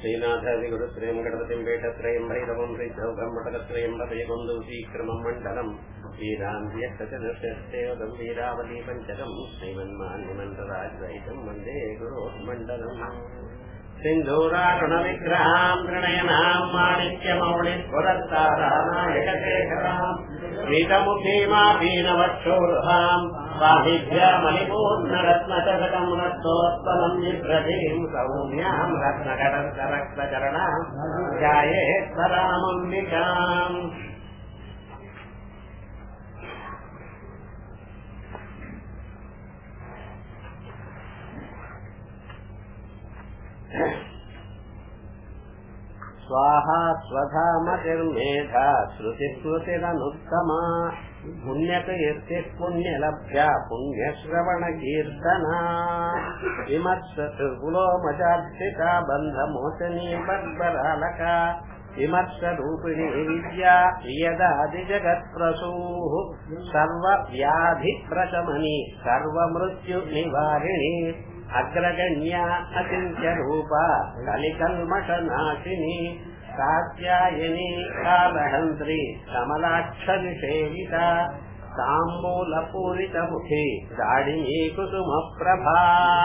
श्रीनाथादिगुरुत्रयम् गणपतिम् पेटत्रयम् भैरवम् श्रीचौकम् मटकत्रयम् पदयगुन्दौ श्रीक्रमम् मण्डलम् वीरान्त्यष्टचतुष्टदेवदम् वीरावली पञ्चकम् श्रीमन्मान्यमन्त्रराजरहितम् वन्दे गुरोर्मण्डलम् सिन्धूरारुणविग्रहाम् प्रणयनाम् माणिक्यमौलिस्फुरत्तारानायकशेखराम् वीतमुखीमाभीनवक्षोरुहाम् बाहिभ्यामलिपूर्णरत्नचषकम् रत्नोत्पलम् बिभ्रतीम् सौम्याम् रत्नकटरक्तचरणाम् ध्यायेत्तरामम्बिकाम् स्वाहा स्वधा मतिर्मेधा श्रुतिस्मृतिरनुत्तमा पुण्यकीर्तिः पुण्यलभ्या पुण्यश्रवणकीर्तना विमत्सुकुलोमजार्थिता बन्धमोचनी बर्बरालका विमत्सरूपिणी विद्या प्रियदादिजगत्प्रसूः सर्वव्याधिप्रशमनी सर्वमृत्युनिवारिणी अग्रगण्या अचिन्त्यरूपा कलिकल्मषनाशिनी कात्यायनी कालहन्त्री कमलाक्षनिषेविता ताम्बूलपूरितमुखी दाडिनी कुसुमप्रभा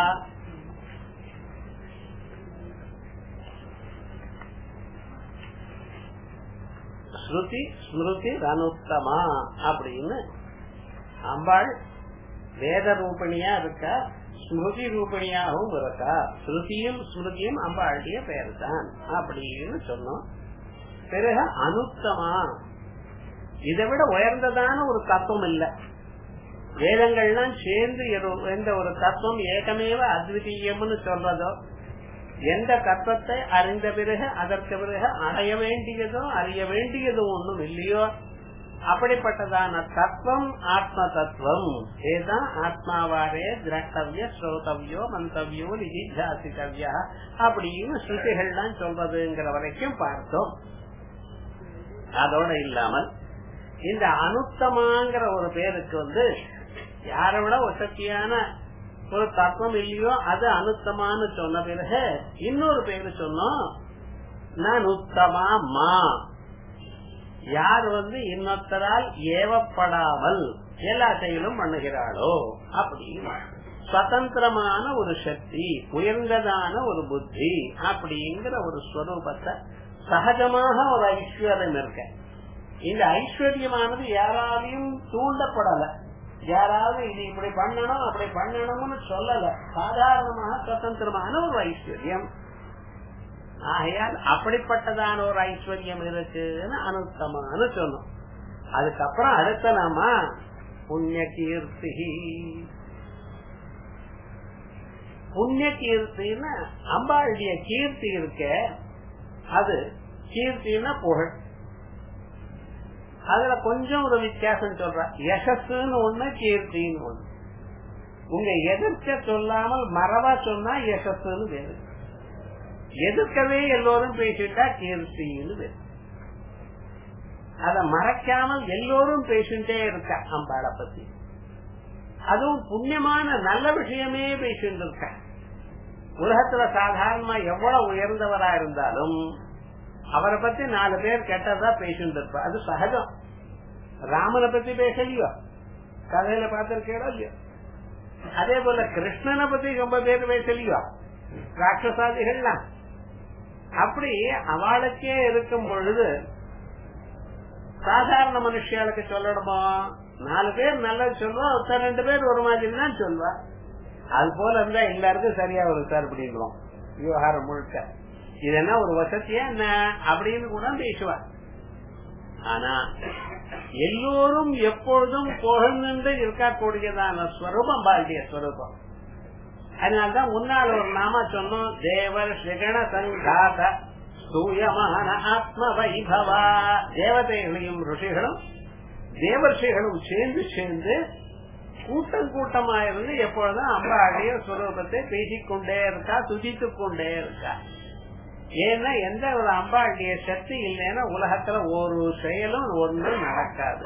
ஸ்ருதி ஸ்மிருதி அனுத்தமா அப்படின்னு அம்பாள் வேத ரூபணியா இருக்கா ஸ்மிருதி ரூபணியாகவும் இருக்கா ஸ்ருதியும் ஸ்மிருதியும் அம்பாளுடைய பெயர் தான் அப்படின்னு சொன்னோம் பிறகு அனுத்தமா இதை விட உயர்ந்ததான ஒரு தத்துவம் இல்ல வேதங்கள்லாம் சேர்ந்து எந்த ஒரு தத்துவம் ஏகமேவ அத்விதீயம்னு சொல்றதோ எந்த தத்துவத்தை அறிந்த பிறகு அதற்கு பிறகு அடைய வேண்டியதோ அறிய வேண்டியதோ ஒன்றும் இல்லையோ அப்படிப்பட்டதான தத்துவம் ஆத்ம தத்துவம் இதுதான் ஆத்மாவாரே திரட்டவிய ஸ்ரோதவியோ மந்தவியோ நிதிஜாசித்தவியா அப்படின்னு ஸ்ருதிகள்லாம் சொல்றதுங்கிற வரைக்கும் பார்த்தோம் அதோட இல்லாமல் இந்த அனுத்தமாங்கிற ஒரு பேருக்கு வந்து யாரை விட வசதியான ஒரு தத்துவம் இல்லையோ அது அனுத்தமான்னு சொன்ன பிறகு இன்னொரு பேரு சொன்னோம் நான் உத்தமா மா யார் வந்து இன்னொருத்தரால் ஏவப்படாமல் எல்லா செயலும் பண்ணுகிறாளோ அப்படின்னு சுதந்திரமான ஒரு சக்தி உயர்ந்ததான ஒரு புத்தி அப்படிங்கிற ஒரு ஸ்வரூபத்தை சகஜமாக ஒரு ஐஸ்வர்யம் இருக்க இந்த ஐஸ்வர்யமானது யாராலையும் தூண்டப்படல யாராவது இது இப்படி பண்ணணும் அப்படி பண்ணணும்னு சொல்லல சாதாரணமாக சுதந்திரமான ஒரு ஐஸ்வர்யம் ஆகையால் அப்படிப்பட்டதான ஒரு ஐஸ்வர்யம் இருக்குன்னு அனுத்தமான சொன்னோம் அதுக்கப்புறம் அடுத்த நாம புண்ணிய கீர்த்தி புண்ணிய கீர்த்தின்னு அம்பாளுடைய கீர்த்தி இருக்க அது கீர்த்தின்னா புகழ் அதுல கொஞ்சம் ஒரு வித்தியாசம் சொல்ற யசஸ்ன்னு ஒண்ணு கீர்த்தின்னு ஒண்ணு உங்க எதிர்க்க சொல்லாமல் மறவா சொன்னா யசஸ்ன்னு வேறு எதிர்க்கவே எல்லோரும் பேசிட்டா கீர்த்தின்னு பேரு அத மறைக்காமல் எல்லோரும் பேசிட்டே இருக்க அம்பாளை பத்தி அதுவும் புண்ணியமான நல்ல விஷயமே பேசிட்டு இருக்க உலகத்துல சாதாரணமா எவ்வளவு உயர்ந்தவரா இருந்தாலும் அவரை பத்தி நாலு பேர் கெட்டதா பேசிட்டு இருப்பா அது சகஜம் ராமனை பத்தி பேசலையோ கதையில பார்த்திருக்கேடோ இல்லையோ அதே போல கிருஷ்ணனை பத்தி ரொம்ப பேர் பேசலையோ ராட்சசாதிகள்லாம் அப்படி அவளுக்கே இருக்கும் பொழுது சாதாரண மனுஷியாளுக்கு சொல்லணுமோ நாலு பேர் நல்லது சொல்லுவோம் ஒருத்தர் ரெண்டு பேர் ஒரு மாதிரி தான் சொல்லுவா அது போல இருந்தா எல்லாருக்கும் சரியா வரும் சார் அப்படின்றோம் விவகாரம் முழுக்க இது என்ன ஒரு வசதியா என்ன அப்படின்னு கூட பேசுவார் ஆனா எல்லோரும் எப்பொழுதும் புகழ்ந்து இருக்கக்கூடியதான ஸ்வரூபம் பாரதிய ஸ்வரூபம் அதனால்தான் முன்னால் ஒரு நாம சொன்னோம் தேவர் சிகண சங்காத தூயமான ஆத்ம வைபவா தேவதைகளையும் ருஷிகளும் தேவர்ஷிகளும் சேர்ந்து சேர்ந்து கூட்டம் கூட்டமா இருந்து எப்பொழுதும் அம்பாடைய சுரூபத்தை பேசிக்கொண்டே இருக்கா துதித்துக் கொண்டே இருக்கா ஏன்னா எந்த ஒரு அம்பாளுடைய சக்தி இல்லைன்னா உலகத்துல ஒரு செயலும் ஒன்றும் நடக்காது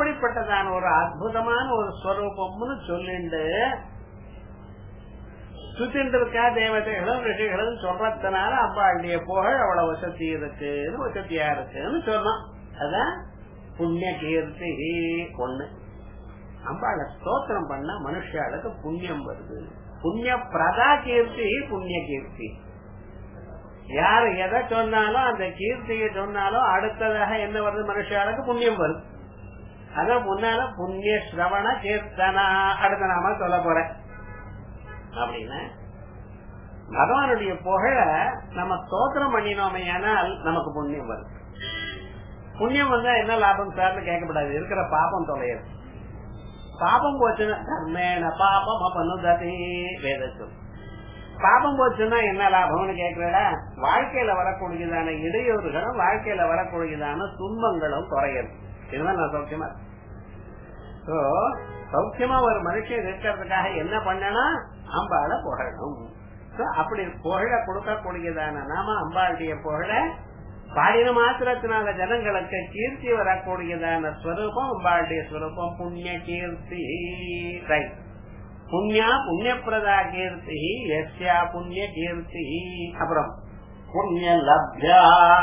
அப்படிப்பட்டதான ஒரு அற்புதமான ஒரு ஸ்வரூபம்னு சொல்லிண்டு சுத்திட்டு இருக்கா தேவதைகளும் ரிஷிகளும் சொல்றதுனால அம்பாளுடைய புகழ் அவ்வளவு வசதி இருக்குன்னு வசதியா இருக்குன்னு சொன்னோம் அதான் புண்ணிய கீர்த்தி ஒண்ணு அம்பாளை ஸ்தோத்திரம் பண்ண மனுஷாளுக்கு புண்ணியம் வருது புண்ணிய பிரதா கீர்த்தி புண்ணிய கீர்த்தி யாரு எதை சொன்னாலும் அந்த கீர்த்தியை சொன்னாலும் அடுத்ததாக என்ன வருது மனுஷாளுக்கு புண்ணியம் வருது அதான் முன்னால புண்ணிய சிரவண கீர்த்தனா அடுத்த நாம சொல்ல போறேன் அப்படின்னா பகவானுடைய புகழ நம்ம ஸ்தோத்திரம் பண்ணினோமே ஆனால் நமக்கு புண்ணியம் வருது புண்ணியம் வந்தா என்ன லாபம் சார்னு கேட்கப்படாது இருக்கிற பாப்பம் தொலையாது பாபம் போச்சுன்னா தர்மேன பாபம் அப்பனுததி வேதத்தில் பாபம் போச்சுன்னா என்ன லாபம்னு கேட்கிறா வாழ்க்கையில வரக்கூடியதான இடையூறுகளும் வாழ்க்கையில வரக்கூடியதான துன்பங்களும் குறையும் இதுதான் நான் சௌக்கியமா சோ சௌக்கியமா ஒரு மனுஷன் இருக்கிறதுக்காக என்ன பண்ணனா அம்பாளை புகழணும் அப்படி புகழ கொடுக்கக்கூடியதான நாம அம்பாளுடைய புகழ பாடின மாத்திரத்தினால ஜனங்களுக்கு கீர்த்தி வரக்கூடியதான ஸ்வரூபம் அம்பாளுடைய ஸ்வரூபம் புண்ணிய கீர்த்தி ரைட் புண்ணியா புண்ணியப்பிரதா கீர்த்தி எஸ்யா புண்ணிய கீர்த்தி அப்புறம் புண்ணிய லப்யா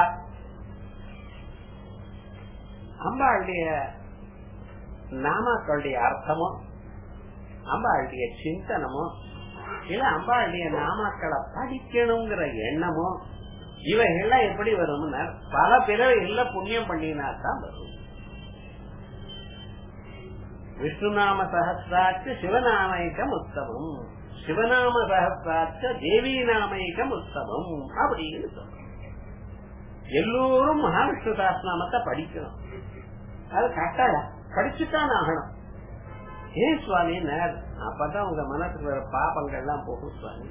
அம்பாளுடைய நாமாக்களுடைய அர்த்தமும் அம்பாளுடைய சிந்தனமும் இல்ல அம்பாளுடைய நாமாக்களை படிக்கணுங்கிற எண்ணமும் இவைகள்லாம் எப்படி வரும்னா பல பிறவைகள்ல புண்ணியம் பண்ணினா தான் வரும் விஷ்ணுநாம சகசிராட்ச சிவநாமைக்கம் உத்தமம் சிவநாம சகசிராட்ச தேவி நாமைக்கம் உத்தமம் அப்படின்னு சொல்றோம் எல்லோரும் மகாவிஷ்ணு சாஸ்திரநாமத்தை படிக்கணும் அது கட்டாயம் படிச்சுட்டான் ஆகணும் ஏன் சுவாமி அப்பதான் உங்க மனசுக்கு வர பாபங்கள் எல்லாம் போகும் சுவாமி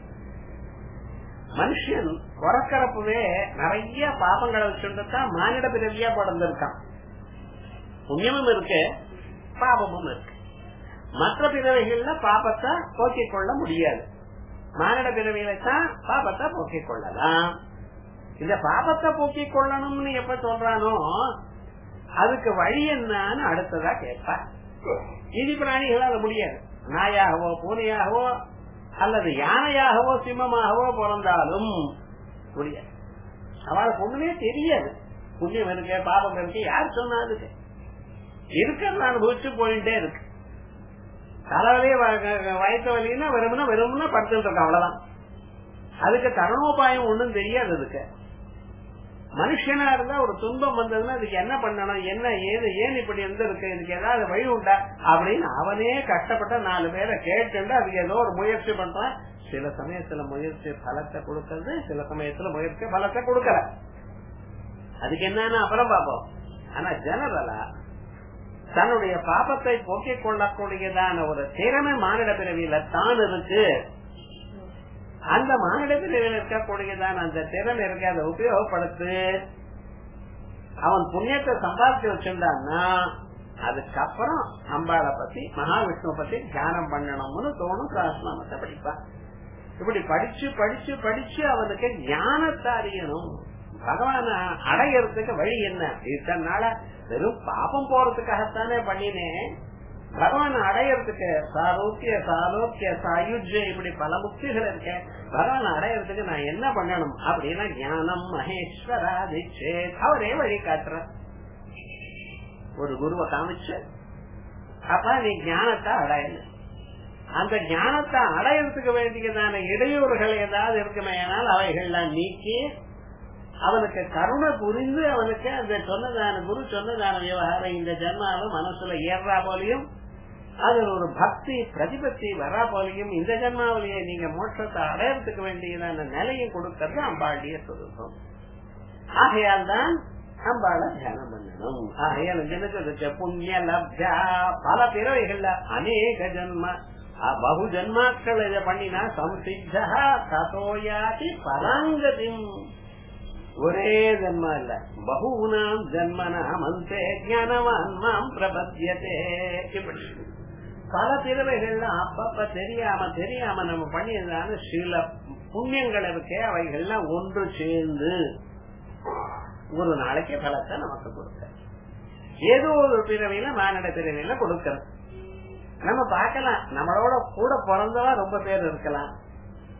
மனுஷன் பிறக்கிறப்பவே நிறைய பாபங்களை வச்சுதான் மானிட பிறவியா பிறந்திருக்கான் புண்ணியமும் இருக்கு பாபமும் இருக்கு மற்ற பிறவைகள்ல பாபத்தை போக்கிக் கொள்ள முடியாது மானிட பிறவியில தான் பாபத்தை போக்கிக் கொள்ளலாம் இந்த பாபத்தை போக்கிக் கொள்ளணும்னு எப்ப சொல்றானோ அதுக்கு வழி என்னன்னு அடுத்ததா கேட்பா இதி பிராணிகளால முடியாது நாயாகவோ பூனையாகவோ அல்லது யானையாகவோ சிம்மமாகவோ பிறந்தாலும் முடியாது அவளுக்கு ஒண்ணுமே தெரியாது புண்ணியம் இருக்கு பாபம் இருக்கு யார் சொன்னா அதுக்கு இருக்கிறத அனுபவிச்சு போயிட்டே இருக்கு தலைவலி வயசு வலின்னா வெறும்னா வெறும்னா படுத்துட்டு இருக்கு அவ்வளவுதான் அதுக்கு தருணோபாயம் ஒண்ணும் தெரியாது அதுக்கு மனுஷனா இருந்தா ஒரு துன்பம் வந்ததுன்னா அதுக்கு என்ன பண்ணணும் என்ன ஏது ஏன் இப்படி இருந்து இருக்கு இதுக்கு ஏதாவது வழி உண்டா அப்படின்னு அவனே கஷ்டப்பட்ட நாலு பேரை கேட்டு அதுக்கு ஏதோ ஒரு முயற்சி பண்றான் சில சமயத்துல முயற்சி பலத்தை கொடுக்கறது சில சமயத்துல முயற்சி பலத்தை கொடுக்கல அதுக்கு என்னன்னு அப்புறம் பார்ப்போம் ஆனா ஜெனரலா தன்னுடைய பாபத்தை போக்கிக் கொள்ளக்கூடியதான ஒரு திறமை மானிட பிறவியில தான் இருக்கு அந்த மானிட பிரிவில் இருக்கக்கூடியதான் அந்த திறன் இருக்கு அதை உபயோகப்படுத்து அவன் புண்ணியத்தை சம்பாதிச்சு வச்சிருந்தான்னா அதுக்கப்புறம் அம்பாளை பத்தி மகாவிஷ்ணுவை பத்தி தியானம் பண்ணணும்னு தோணும் சாஸ்திரமத்தை படிப்பான் இப்படி படிச்சு படிச்சு படிச்சு அவனுக்கு ஞானத்தை அறியணும் பகவான அடையறதுக்கு வழி என்ன இத்தனை நாள வெறும் பாபம் போறதுக்காகத்தானே பண்ணினேன் பகவான் அடையறதுக்கு சாரோக்கிய சாரோக்கிய சாயுஜ்ய இப்படி பல முக்திகள் இருக்க பகவான் அடையறதுக்கு நான் என்ன பண்ணணும் அப்படின்னா ஞானம் மகேஸ்வராதிச்சே அவரே வழி காட்டுற ஒரு குருவை காமிச்சு அப்ப நீ ஞானத்தை அடையணும் அந்த ஞானத்தை அடையறதுக்கு வேண்டியதான இடையூறுகள் ஏதாவது இருக்குமே ஆனால் அவைகள்லாம் நீக்கி அவனுக்கு கருணை புரிந்து அவனுக்கு அந்த சொன்னதான குரு சொன்னதான விவகாரம் இந்த ஜென்மாவும் மனசுல ஏறா போலையும் அது ஒரு பக்தி பிரதிபத்தி வரா போலையும் இந்த ஜென்மாவிலேயே நீங்க மோட்சத்தை அடையறதுக்கு வேண்டியதான நிலையும் கொடுக்கறது அம்பாளுடைய சொருக்கம் ஆகையால் தான் அம்பாள தியானம் பண்ணணும் ஆகையால் ஜனக்கு புண்ணிய லப்ஜா பல பிறவைகள்ல அநேக ஜென்ம பகு ஜென்மாக்கள் இதை பண்ணினா சம்சித்தா ததோயாதி பராங்கதிம் ஒரே ஜன்மா இல்ல பகூனாம் ஜன்மனாம் அந்தே ஞானவான் மாம் பிரபத்தியதே இப்படி பல பிறவைகள்ல அப்பப்ப தெரியாம தெரியாம நம்ம பண்ணியதான சில புண்ணியங்கள் இருக்கே அவைகள்லாம் ஒன்று சேர்ந்து ஒரு நாளைக்கு பலத்தை நமக்கு கொடுக்க ஏதோ ஒரு பிறவையில மானிட பிறவையில கொடுக்கறது நம்ம பார்க்கலாம் நம்மளோட கூட பிறந்தவா ரொம்ப பேர் இருக்கலாம்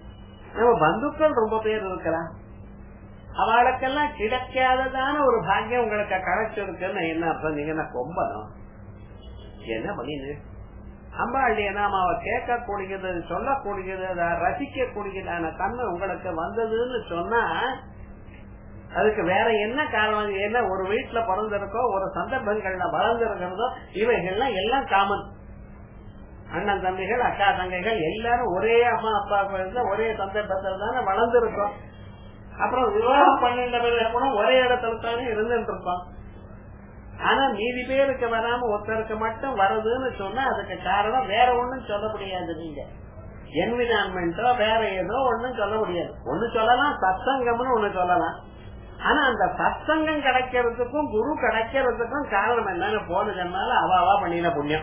நம்ம பந்துக்கள் ரொம்ப பேர் இருக்கிறான் அவளுக்கெல்லாம் கிடைக்காததான ஒரு பாக்கியம் உங்களுக்கு கிடைச்சிருக்குன்னு என்ன அர்த்தம் நீங்க என்ன கொம்பனும் என்ன பண்ணினு அம்பாளுடைய நாமாவை கேட்கக்கூடியது சொல்லக்கூடியது அதை ரசிக்கக்கூடியதான தன்மை உங்களுக்கு வந்ததுன்னு சொன்னா அதுக்கு வேற என்ன காரணம் என்ன ஒரு வீட்டுல பிறந்திருக்கோ ஒரு சந்தர்ப்பங்கள்ல வளர்ந்திருக்கிறதோ இவைகள்லாம் எல்லாம் காமன் அண்ணன் தம்பிகள் அக்கா தங்கைகள் எல்லாரும் ஒரே அம்மா அப்பா இருந்தா ஒரே சந்தர்ப்பத்தில் தானே வளர்ந்துருக்கோம் அப்புறம் விவாகம் பண்ணிட்ட பிறகு கூட ஒரே இடத்துல தானே இருந்துட்டு இருக்கோம் ஆனா மீதி பேருக்கு வராம ஒருத்தருக்கு மட்டும் வருதுன்னு சொன்னா அதுக்கு காரணம் வேற ஒண்ணும் சொல்ல முடியாது நீங்க என்விரான்மெண்டோ வேற ஏதோ ஒண்ணும் சொல்ல முடியாது ஒண்ணு சொல்லலாம் சத்சங்கம்னு ஒண்ணு சொல்லலாம் ஆனா அந்த சத்சங்கம் கிடைக்கிறதுக்கும் குரு கிடைக்கிறதுக்கும் காரணம் என்னன்னு போன ஜென்மால அவ அவா பண்ணின புண்ணியம்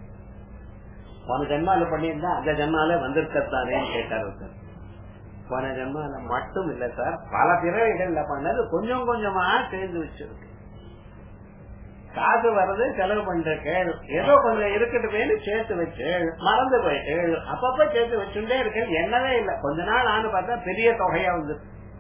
போன ஜென்மால பண்ணியிருந்தா அந்த ஜென்மால வந்திருக்கத்தானேன்னு கேட்டாரு சார் போன ஜென்மால மட்டும் இல்ல சார் பல பிறவைகள்ல பண்ணது கொஞ்சம் கொஞ்சமா சேர்ந்து வச்சிருக்கு காசு வர்றது செலவு பண்றேன் ஏதோ கொஞ்சம் இருக்கட்டுமேனு சேர்த்து வச்சு மறந்து போயிட்டு அப்பப்ப சேர்த்து வச்சுட்டே இருக்கேன் என்னவே இல்ல கொஞ்ச நாள் ஆனு பார்த்தா பெரிய தொகையா வந்து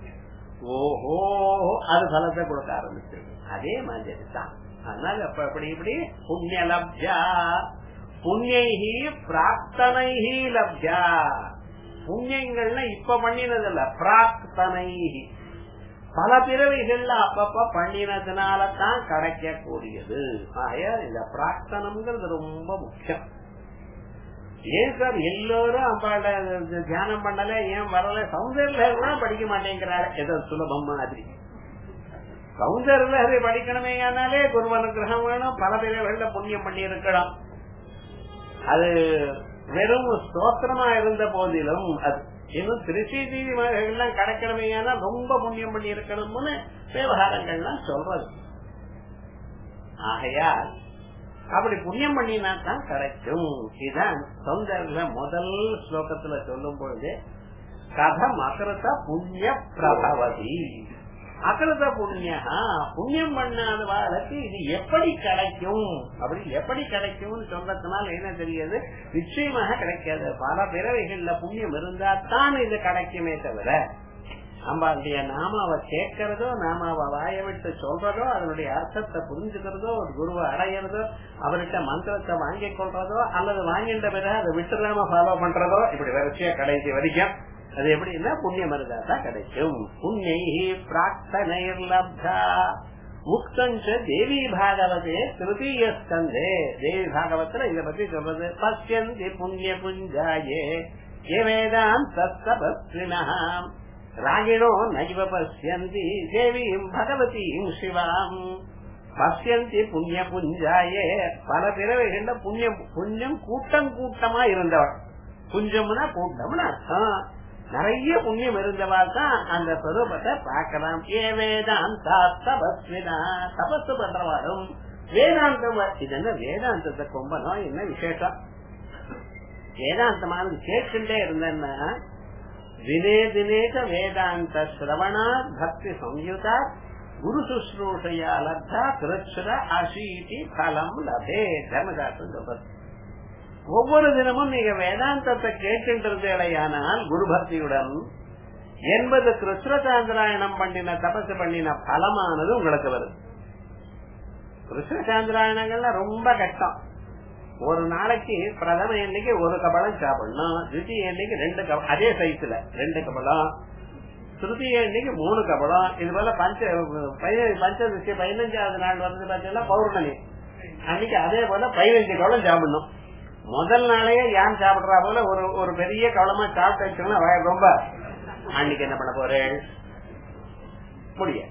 ஓஹோ அது பலத்தை கொடுக்க ஆரம்பிச்சிருக்கு அதே மாதிரி தான் அதனால அப்ப இப்படி இப்படி புண்ணிய லப்ஜா புண்ணியி பிரார்த்தனைஹி லப்ஜா புண்ணியங்கள்ல இப்ப பண்ணினது இல்ல பிரார்த்தனைஹி பல பிறவிகள்ல அப்பப்ப பண்ணினதுனால தான் கிடைக்கக்கூடியது ஆய இந்த பிரார்த்தனம்ங்கிறது ரொம்ப முக்கியம் ஏன் சார் எல்லாரும் அப்பாட தியானம் பண்ணல ஏன் வரல சௌந்தர்ல கூட படிக்க மாட்டேங்கிறாரு ஏதோ சுலபம் மாதிரி சௌந்தர்ல படிக்கணுமே ஆனாலே குரு அனுகிரகம் வேணும் பல பிறவிகள்ல புண்ணியம் பண்ணி இருக்கணும் அது வெறும் ஸ்தோத்திரமா இருந்த போதிலும் அது இன்னும் திருச்சி எல்லாம் கிடைக்கணுமையானா ரொம்ப புண்ணியம் பண்ணி இருக்கணும்னு விவகாரங்கள்லாம் சொல்றது ஆகையால் அப்படி புண்ணியம் பண்ணினா தான் கிடைக்கும் இதுதான் சௌந்தர்ல முதல் ஸ்லோகத்துல சொல்லும் பொழுது கதம் அகிருத்த புண்ணிய பிரபவதி அகிருத புண்ணியா புண்ணியம் பண்ணாத வாழ்க்கை இது எப்படி கிடைக்கும் அப்படி எப்படி கிடைக்கும்னு சொல்றதுனால என்ன தெரியாது நிச்சயமாக கிடைக்காது பல பிறவைகள்ல புண்ணியம் இருந்தா தான் இது கிடைக்குமே தவிர அம்பாளுடைய நாமாவை கேட்கறதோ நாமாவை வாய விட்டு சொல்றதோ அதனுடைய அர்த்தத்தை புரிஞ்சுக்கிறதோ ஒரு குருவை அடையிறதோ அவர்கிட்ட மந்திரத்தை வாங்கிக் கொள்றதோ அல்லது வாங்கின்ற பிறகு அதை விட்டுறாம ஃபாலோ பண்றதோ இப்படி வரிசையா கடைசி வரைக்கும் அது எப்படின்னா புண்ணியம் இருந்தா தான் கிடைக்கும் புண்ணிய பிரார்த்தனைர் லப்தா முக்தஞ்ச தேவி பாகவதே திருத்தீய ஸ்கந்தே தேவி பாகவத்துல இத பத்தி சொல்றது பசியந்தி புண்ணிய புஞ்சாயே ஏவேதான் தத்தபஸ்வினாம் ராகிணோ நைவ பசியந்தி தேவீம் பகவதீம் சிவாம் பசியந்தி புண்ணிய புஞ்சாயே பல பிறவைகள்ல புண்ணியம் புண்ணியம் கூட்டம் கூட்டமா இருந்தவள் புஞ்சம்னா கூட்டம்னு அர்த்தம் நிறைய புண்ணியம் இருந்தவாள் தான் அந்த ஸ்வரூபத்தை பார்க்கலாம் ஏ வேதாந்தா தபஸ்வினா தபஸ் பண்றவாளும் வேதாந்தம் இது என்ன வேதாந்தத்தை கொம்பனும் என்ன விசேஷம் வேதாந்தமானது கேட்டுட்டே இருந்தேன்னா தினே தினேக வேதாந்த சிரவணா பக்தி சம்யுதா குரு சுশ্ரூஷையா லப்தா கிருஷ்ண அசீதி பலம் லபே தர்மதாசன் சொல்றது ஒவ்வொரு தினமும் நீங்க வேதாந்தத்தை கேட்டுன்றதேடையானால் குரு பக்தியுடன் எண்பது கிருஷ்ண சாந்திராயணம் பண்ணின தபசு பண்ணின பலமானது உங்களுக்கு வருது கிருஷ்ண சாந்திராயணங்கள்ல ரொம்ப கஷ்டம் ஒரு நாளைக்கு பிரதம எண்ணிக்கை ஒரு கபலம் சாப்பிடணும் தித்திய எண்ணிக்கை ரெண்டு கபலம் அதே சைஸ்ல ரெண்டு கபலம் திருத்திய எண்ணிக்கை மூணு கபலம் இது போல பஞ்ச பஞ்சதிசி பதினஞ்சாவது நாள் வந்து பாத்தீங்கன்னா பௌர்ணமி அன்னைக்கு அதே போல பதினஞ்சு கவலம் சாப்பிடணும் முதல் நாளையே யான் சாப்பிடுறா போல ஒரு ஒரு பெரிய கவலமா சாப்பிட்டு வச்சோம்னா ரொம்ப அன்னைக்கு என்ன பண்ண போறேன் முடிய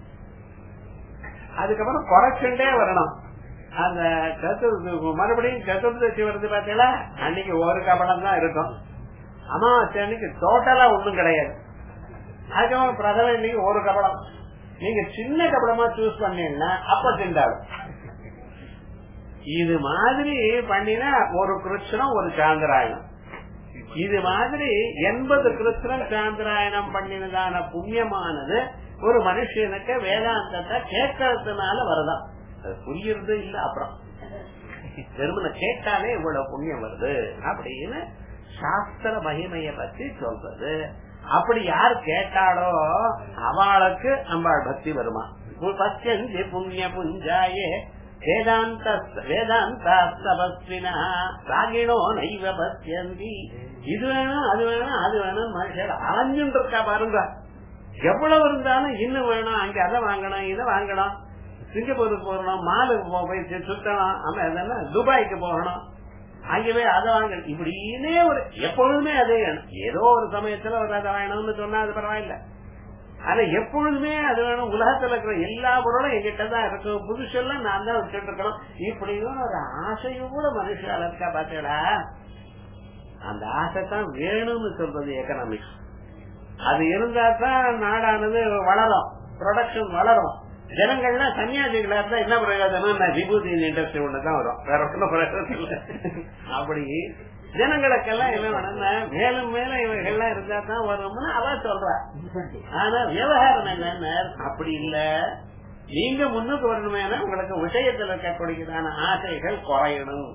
அதுக்கப்புறம் குறைச்சுட்டே வரணும் அந்த சதுர்த்தி மறுபடியும் சதுர்தசி வருது பாத்தீங்களா அன்னைக்கு ஒரு கபடம் தான் இருக்கும் அமாவாசை அன்னைக்கு டோட்டலா ஒண்ணும் கிடையாது அதுக்கப்புறம் பிரதம இன்னைக்கு ஒரு கபடம் நீங்க சின்ன கபடமா சூஸ் பண்ணீங்கன்னா அப்ப திண்டாடும் இது மாதிரி பண்ணினா ஒரு கிருஷ்ணம் ஒரு சாந்திராயணம் இது மாதிரி எண்பது கிருஷ்ணன் சாந்திராயணம் பண்ணினதான புண்ணியமானது ஒரு மனுஷனுக்கு வேதாந்தத்தை கேட்கறதுனால வருதான் அது புரியுறது இல்ல அப்புறம் வெறுமனை கேட்டாலே இவ்வளவு புண்ணியம் வருது அப்படின்னு சாஸ்திர மகிமைய பத்தி சொல்றது அப்படி யார் கேட்டாளோ அவளுக்கு அம்பாள் பக்தி வருமா பச்சந்தி புண்ணிய புஞ்சாயே வேதாந்த வேதாந்தாஸ்தபஸ்வினா ராகிணோ நைவ பசியந்தி இது வேணும் அது வேணும் அது வேணும் மனுஷர் அலைஞ்சுட்டு இருக்கா பாருங்க எவ்வளவு இருந்தாலும் இன்னும் வேணும் அங்க அதை வாங்கணும் இதை வாங்கணும் சிங்கப்பூருக்கு போகணும் மாலுக்கு போய் சுத்தணும் ஆமா அதெல்லாம் துபாய்க்கு போகணும் அங்க போய் அதை வாங்க இப்படின்னே ஒரு எப்பொழுதுமே அதே வேணும் ஏதோ ஒரு சமயத்துல ஒரு அதை வேணும்னு சொன்னா அது பரவாயில்ல ஆனா எப்பொழுதுமே அது வேணும் உலகத்துல இருக்கிற எல்லா பொருளும் எங்கிட்ட தான் இருக்கும் புதுசெல்லாம் நான் தான் வச்சுட்டு இருக்கணும் இப்படின்னு ஒரு ஆசையும் கூட மனுஷால இருக்கா பாத்தீங்களா அந்த ஆசை தான் வேணும்னு சொல்றது எக்கனாமிக்ஸ் அது இருந்தா தான் நாடானது வளரும் ப்ரொடக்ஷன் வளரும் ஜனங்கள்லாம் சன்னியாசிகளா இருந்தா என்ன பிரயோஜனம் நான் விபூதி இண்டஸ்ட்ரி ஒண்ணுதான் வரும் வேற ஒன்றும் பிரயோஜனம் இல்லை அப்படி ஜனங்களுக்கெல்லாம் என்ன வேணும்னா மேலும் மேலும் இவைகள்லாம் இருந்தா தான் வரும்னு அவ சொல்றா ஆனா விவகாரம் என்னன்னு அப்படி இல்ல நீங்க முன்னுக்கு வரணுமேனா உங்களுக்கு விஷயத்துல இருக்கக்கூடியதான ஆசைகள் குறையணும்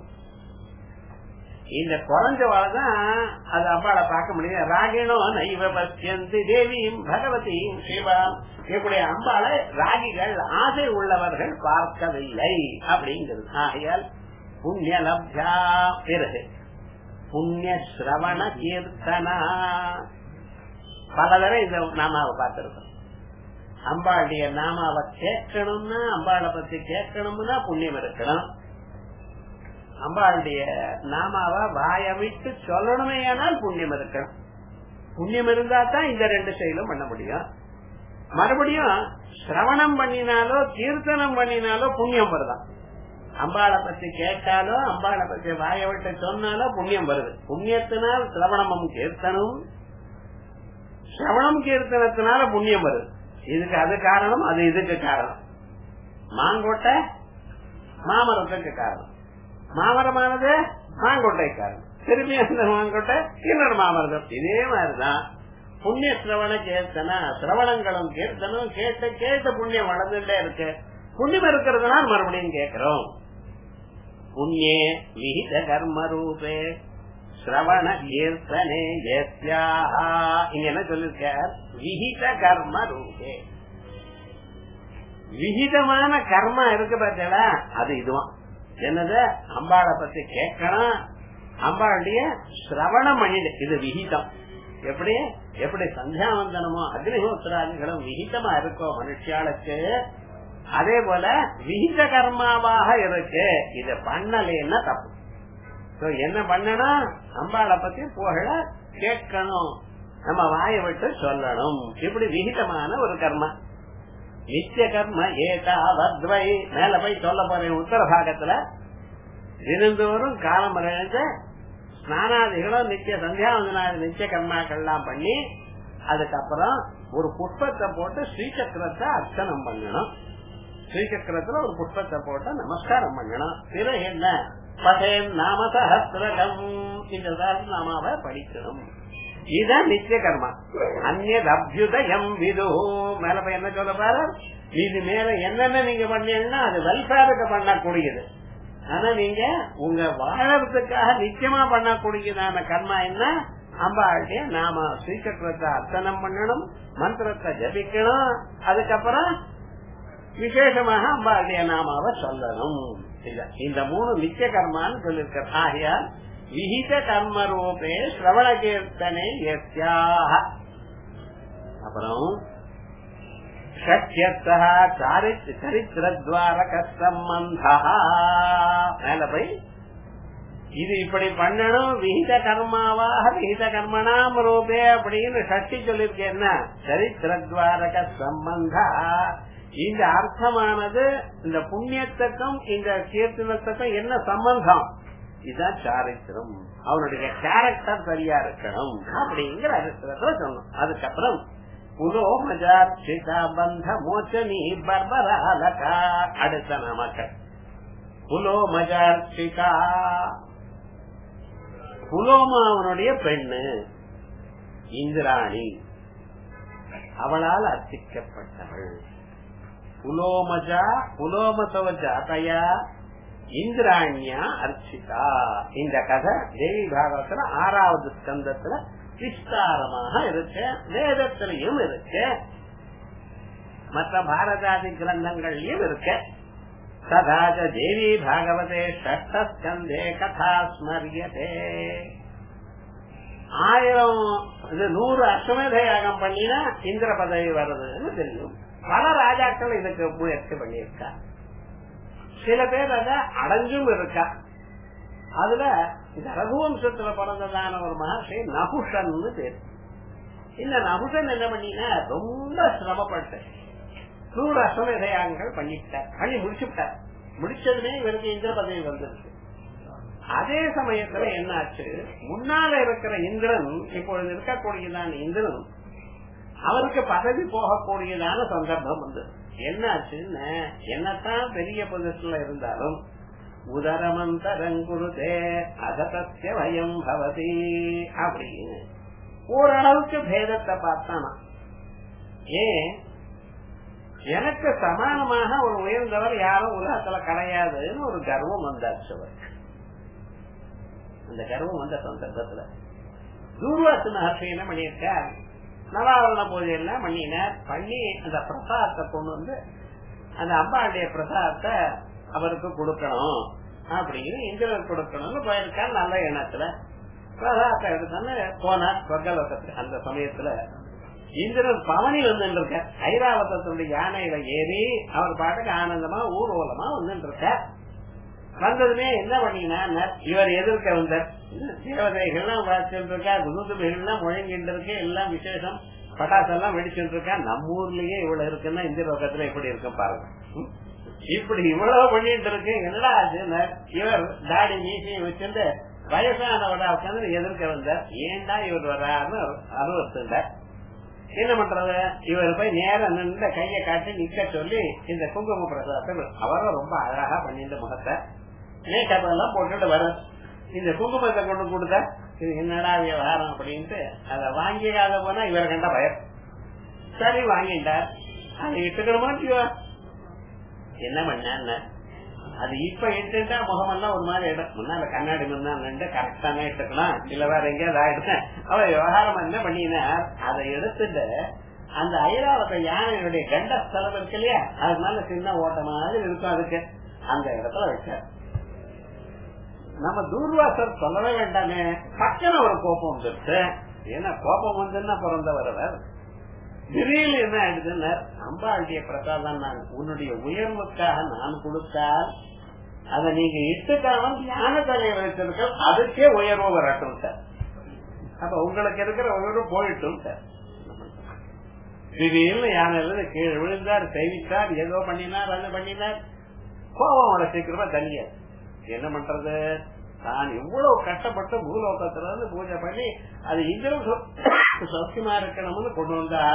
இந்த குறைஞ்சவாழ்தான் அது அம்பாளை பார்க்க முடியும் ராகிணோ நைவ பசியந்தி தேவியும் பகவதியும் சிவாம் இப்படி அம்பாளை ராகிகள் ஆசை உள்ளவர்கள் பார்க்கவில்லை அப்படிங்கிறது ஆகையால் புண்ணிய லப்யா பிறகு புண்ணிய சிரவண கீர்த்தனா பல தடவை இந்த நாமாவை பார்த்திருக்கோம் அம்பாளுடைய நாமாவை கேட்கணும்னா அம்பாளை பத்தி கேட்கணும்னா புண்ணியம் இருக்கணும் அம்பாளுடைய நாமாவை வாய விட்டு சொல்லணுமே ஆனால் புண்ணியம் இருக்கணும் புண்ணியம் இருந்தா தான் இந்த ரெண்டு செயலும் பண்ண முடியும் மறுபடியும் சிரவணம் பண்ணினாலோ கீர்த்தனம் பண்ணினாலோ புண்ணியம் வருதான் அம்பாளை பத்தி கேட்டாலோ அம்பாளை பத்தி வாய விட்டு சொன்னாலோ புண்ணியம் வருது புண்ணியத்தினால் சிரவணமும் கீர்த்தனும் சிரவணம் கீர்த்தனத்தினால புண்ணியம் வருது இதுக்கு அது காரணம் அது இதுக்கு காரணம் மாங்கொட்டை மாமரத்துக்கு காரணம் மாமரமானது மாங்கொட்டை காரணம் திரும்பி அந்த மாங்கொட்டை இன்னொரு மாமரம் இதே மாதிரிதான் புண்ணிய சிரவண கீர்த்தனா சிரவணங்களும் கீர்த்தனும் கேட்டு கேட்டு புண்ணியம் வளர்ந்துட்டே இருக்கு புண்ணியம் இருக்கிறதுனால மறுபடியும் கேட்கிறோம் புண்ணியே விஹித கர்ம ரூபே சிரவண கீர்த்தனே இங்க என்ன சொல்லிருக்க விஹித கர்ம ரூபே விகிதமான கர்மா இருக்கு பார்த்தா அது இதுவான் என்னது அம்பாளை பத்தி கேட்கணும் அம்பாளுடைய சிரவணம் பண்ணிடு இது விகிதம் எப்படி எப்படி சந்தியாவந்தனமோ அக்னிஹோத்திராதிகளும் விகிதமா இருக்கோ மனுஷாளுக்கு அதே போல விகித கர்மாவாக இருக்கு இது பண்ணலைன்னா தப்பு என்ன பண்ணணும் அம்பாளை பத்தி புகழ கேட்கணும் நம்ம வாயை விட்டு சொல்லணும் இப்படி விகிதமான ஒரு கர்மா நித்திய கர்ம ஏதாவத்வை மேல போய் சொல்ல போறேன் உத்தர பாகத்துல தினந்தோறும் காலம் இழந்த ஸ்நானாதிகளும் நித்திய சந்தியாவந்தனாதி நித்திய கர்மாக்கள்லாம் பண்ணி அதுக்கப்புறம் ஒரு புஷ்பத்தை போட்டு ஸ்ரீசக்கரத்தை அர்ச்சனம் பண்ணணும் ஸ்ரீசக்கரத்துல ஒரு புஷ்பத்தை போட்டு நமஸ்காரம் பண்ணணும் பிறகு என்ன பதேன் நாம சஹசிரகம் இந்த நாமாவை படிக்கணும் இதுதான் நித்திய கர்மா அந்நத் அபியுதயம் விது மேல போய் என்ன சொல்ல பாரு இது மேல என்னென்ன நீங்க பண்ணீங்கன்னா அது வெல்ஃபேருக்கு பண்ணக்கூடியது ஆனா நீங்க உங்க வாழறதுக்காக நிச்சயமா பண்ணக்கூடியதான கர்மா என்ன அம்பாளுடைய நாம ஸ்ரீசக்கரத்தை அர்ச்சனம் பண்ணணும் மந்திரத்தை ஜபிக்கணும் அதுக்கப்புறம் விசேஷமாக அம்பாளுடைய நாமாவை சொல்லணும் இந்த மூணு நித்திய கர்மான்னு சொல்லிருக்க ஆகையால் விஹித கர்ம ரூபே சிரவண கீர்த்தனை அப்புறம் சரித்திரத்வாரக சம்பந்தா மேல போய் இது இப்படி பண்ணணும் விஹித கர்மாவாக விஹித கர்மணாம் ரூபே அப்படின்னு சக்தி சொல்லிருக்கேன் என்ன சரித்திரத்வாரக சம்பந்தா இந்த அர்த்தமானது இந்த புண்ணியத்துக்கும் இந்த கீர்த்தனத்துக்கும் என்ன சம்பந்தம் இதுதான் சாரித்திரம் அவனுடைய கேரக்டர் சரியா இருக்கணும் அப்படிங்கிற அர்த்தத்துல சொன்னோம் அதுக்கப்புறம் புலோமஜார்ச்சிகா பந்த மோச்சனி பர்பராலகா அடுத்த நமக்கள் புலோமஜார்ச்சிகா புலோமா அவனுடைய பெண்ணு இந்திராணி அவளால் அர்ச்சிக்கப்பட்டவள் புலோமஜா புலோமசவ ஜாதையா இந்திராணியா அர்ச்சிதா இந்த கதை தேவி பாகவத்துல ஆறாவது ஸ்கந்தத்துல விஸ்தாரமாக இருக்கு வேதத்திலையும் இருக்கு மற்ற பாரதாதி கிரந்தங்கள்லயும் இருக்கு ததாச்ச தேவி பாகவதே ஷஷ்டஸ்கந்தே கதா ஸ்மரியதே ஆயிரம் இது நூறு அஸ்வமேத யாகம் பண்ணினா இந்திர பதவி வருதுன்னு தெரியும் பல ராஜாக்கள் இதுக்கு முயற்சி பண்ணியிருக்கா சில பேர் அத அடைஞ்சும் இருக்கா அதுல இந்த ரகுவம்சத்துல பிறந்ததான ஒரு மகர்ஷி நகுஷன் பேர் இந்த நகுஷன் என்ன பண்ணினா ரொம்ப சிரமப்பட்டு நூறு அஸ்வமேத யாகங்கள் பண்ணிவிட்டார் பண்ணி முடிச்சுட்டார் முடிச்சதுமே இவருக்கு இந்திர பதவி வந்துருக்கு அதே சமயத்துல என்னாச்சு முன்னால இருக்கிற இந்திரன் இப்பொழுது இருக்கக்கூடியதான இந்திரன் அவருக்கு பதவி போகக்கூடியதான சந்தர்ப்பம் வந்து என்னாச்சுன்னு என்னத்தான் பெரிய பொசிஷன்ல இருந்தாலும் உதரமந்தரங்குருதே அகதத்திய பயம் பவதி அப்படின்னு ஓரளவுக்கு பேதத்தை பார்த்தானா ஏன் எனக்கு சமானமாக ஒரு உயர்ந்தவர் யாரும் உலகத்துல கிடையாதுன்னு ஒரு கர்வம் வந்தாச்சு அவருக்கு அந்த கர்வம் வந்த சந்தர்ப்பத்துல தூர்வாசு மகர்ஷி என்ன பண்ணியிருக்கார் நவாவரண பூஜை எல்லாம் பண்ணினார் பண்ணி அந்த பிரசாதத்தை கொண்டு வந்து அந்த அம்பாளுடைய பிரசாதத்தை அவருக்கு கொடுக்கணும் அப்படின்னு இந்திரர் கொடுக்கணும்னு போயிருக்கார் நல்ல எண்ணத்துல பிரசாதத்தை எடுத்தான்னு போனார் சொர்க்கலோகத்துக்கு அந்த சமயத்துல இந்திரன் பவனி வந்து இருக்க ஐராவதத்துடைய யானையில ஏறி அவர் பாட்டுக்கு ஆனந்தமா ஊர்வலமா வந்து இருக்க வந்ததுமே என்ன பண்ணினா இவர் எதிர்க்க வந்தார் தேவதைகள்லாம் வாசிச்சுட்டு இருக்கா குதுதுமைகள்லாம் முழங்கிட்டு இருக்கு எல்லாம் விசேஷம் பட்டாசெல்லாம் வெடிச்சுட்டு இருக்கா நம்ம ஊர்லயே இவ்வளவு இருக்குன்னா இந்த லோகத்துல எப்படி இருக்கும் பாருங்க இப்படி இவ்வளவு பண்ணிட்டு இருக்கு என்னடா ஆச்சுன்னா இவர் தாடி மீசையை வச்சுட்டு வயசானவடா உட்காந்து எதிர்க்க வந்தார் ஏண்டா இவர் வர்றாருன்னு அனுபவத்துண்டார் என்ன பண்றது இவர் போய் நேரம் நின்று கைய காட்டி நிக்க சொல்லி இந்த குங்கும பிரசாதத்தை அவரும் ரொம்ப அழகா பண்ணிட்டு முகத்தை மேக்கப் எல்லாம் போட்டுட்டு வர இந்த குங்குமத்தை கொண்டு கொடுத்தா இது என்னடா விவகாரம் அப்படின்ட்டு அதை வாங்கிக்காத போனா இவரை கண்ட பயம் சரி வாங்கிட்டார் அதை இட்டுக்கணுமா என்ன பண்ண அது இப்ப இட்டுட்டா முகமெல்லாம் ஒரு மாதிரி இடம் முன்னால கண்ணாடி முன்னாடி கரெக்டான இட்டுக்கலாம் இல்ல வேற எங்கேயாவது ஆயிடுச்சேன் அவ விவகாரம் என்ன பண்ணினா அதை எடுத்துட்டு அந்த ஐராவத யானையுடைய கண்ட ஸ்தலம் இருக்கு இல்லையா அதனால சின்ன ஓட்ட மாதிரி இருக்கும் அதுக்கு அந்த இடத்துல வச்சார் நம்ம தூர்வாசர் சொல்லவே வேண்டாமே பக்கன ஒரு கோபம் வந்துருச்சு ஏன்னா கோபம் வந்துன்னா பிறந்தவர் அவர் திடீர்னு என்ன ஆயிடுதுன்னு அம்பாளுடைய பிரசாதம் நான் உன்னுடைய உயர்வுக்காக நான் கொடுத்தால் அதை நீங்க இட்டுக்காம தியான தலையை வச்சிருக்க அதுக்கே உயர்வு வரட்டும் சார் அப்ப உங்களுக்கு இருக்கிற உயர்வு போயிட்டும் சார் திடீர்னு யானையில கீழே விழுந்தார் செய்வித்தார் ஏதோ பண்ணினார் அது பண்ணினார் கோபம் அவ்வளவு சீக்கிரமா தனியாது என்ன பண்றது நான் இவ்வளவு கஷ்டப்பட்டு பூலோகத்துல இருந்து பூஜை பண்ணி அது இந்திரம் சௌக்கியமா இருக்கணும்னு கொண்டு வந்தா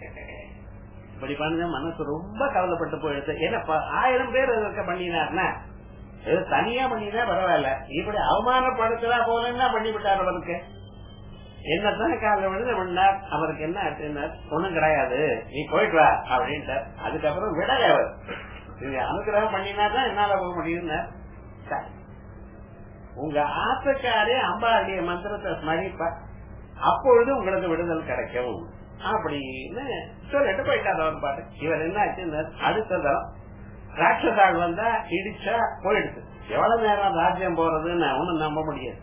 இப்படி பண்ண மனசு ரொம்ப கவலைப்பட்டு போயிடுது ஏன்னா ஆயிரம் பேர் இருக்க பண்ணினார்னா தனியா பண்ணினா பரவாயில்ல இப்படி அவமானப்படுத்துறா போலன்னா பண்ணிவிட்டார் அவருக்கு என்னத்தானே காலைல விழுந்து பண்ணார் அவருக்கு என்ன ஆச்சுன்னார் ஒண்ணும் கிடையாது நீ போயிட்டு வா அப்படின்ட்டார் அதுக்கப்புறம் விடல அவர் நீங்க அனுகிரகம் பண்ணினாதான் என்னால போக முடியும்னார் உங்க ஆசைக்காரே அம்பாளுடைய மந்திரத்தை ஸ்மரிப்ப அப்பொழுது உங்களுக்கு விடுதல் கிடைக்கும் அப்படின்னு சொல்லிட்டு போயிட்டார் அவர் பாட்டு இவர் என்ன ஆச்சு அடுத்த தரம் ராட்சசாள் வந்தா இடிச்சா போயிடுச்சு எவ்வளவு நேரம் ராஜ்யம் போறதுன்னு ஒண்ணும் நம்ப முடியாது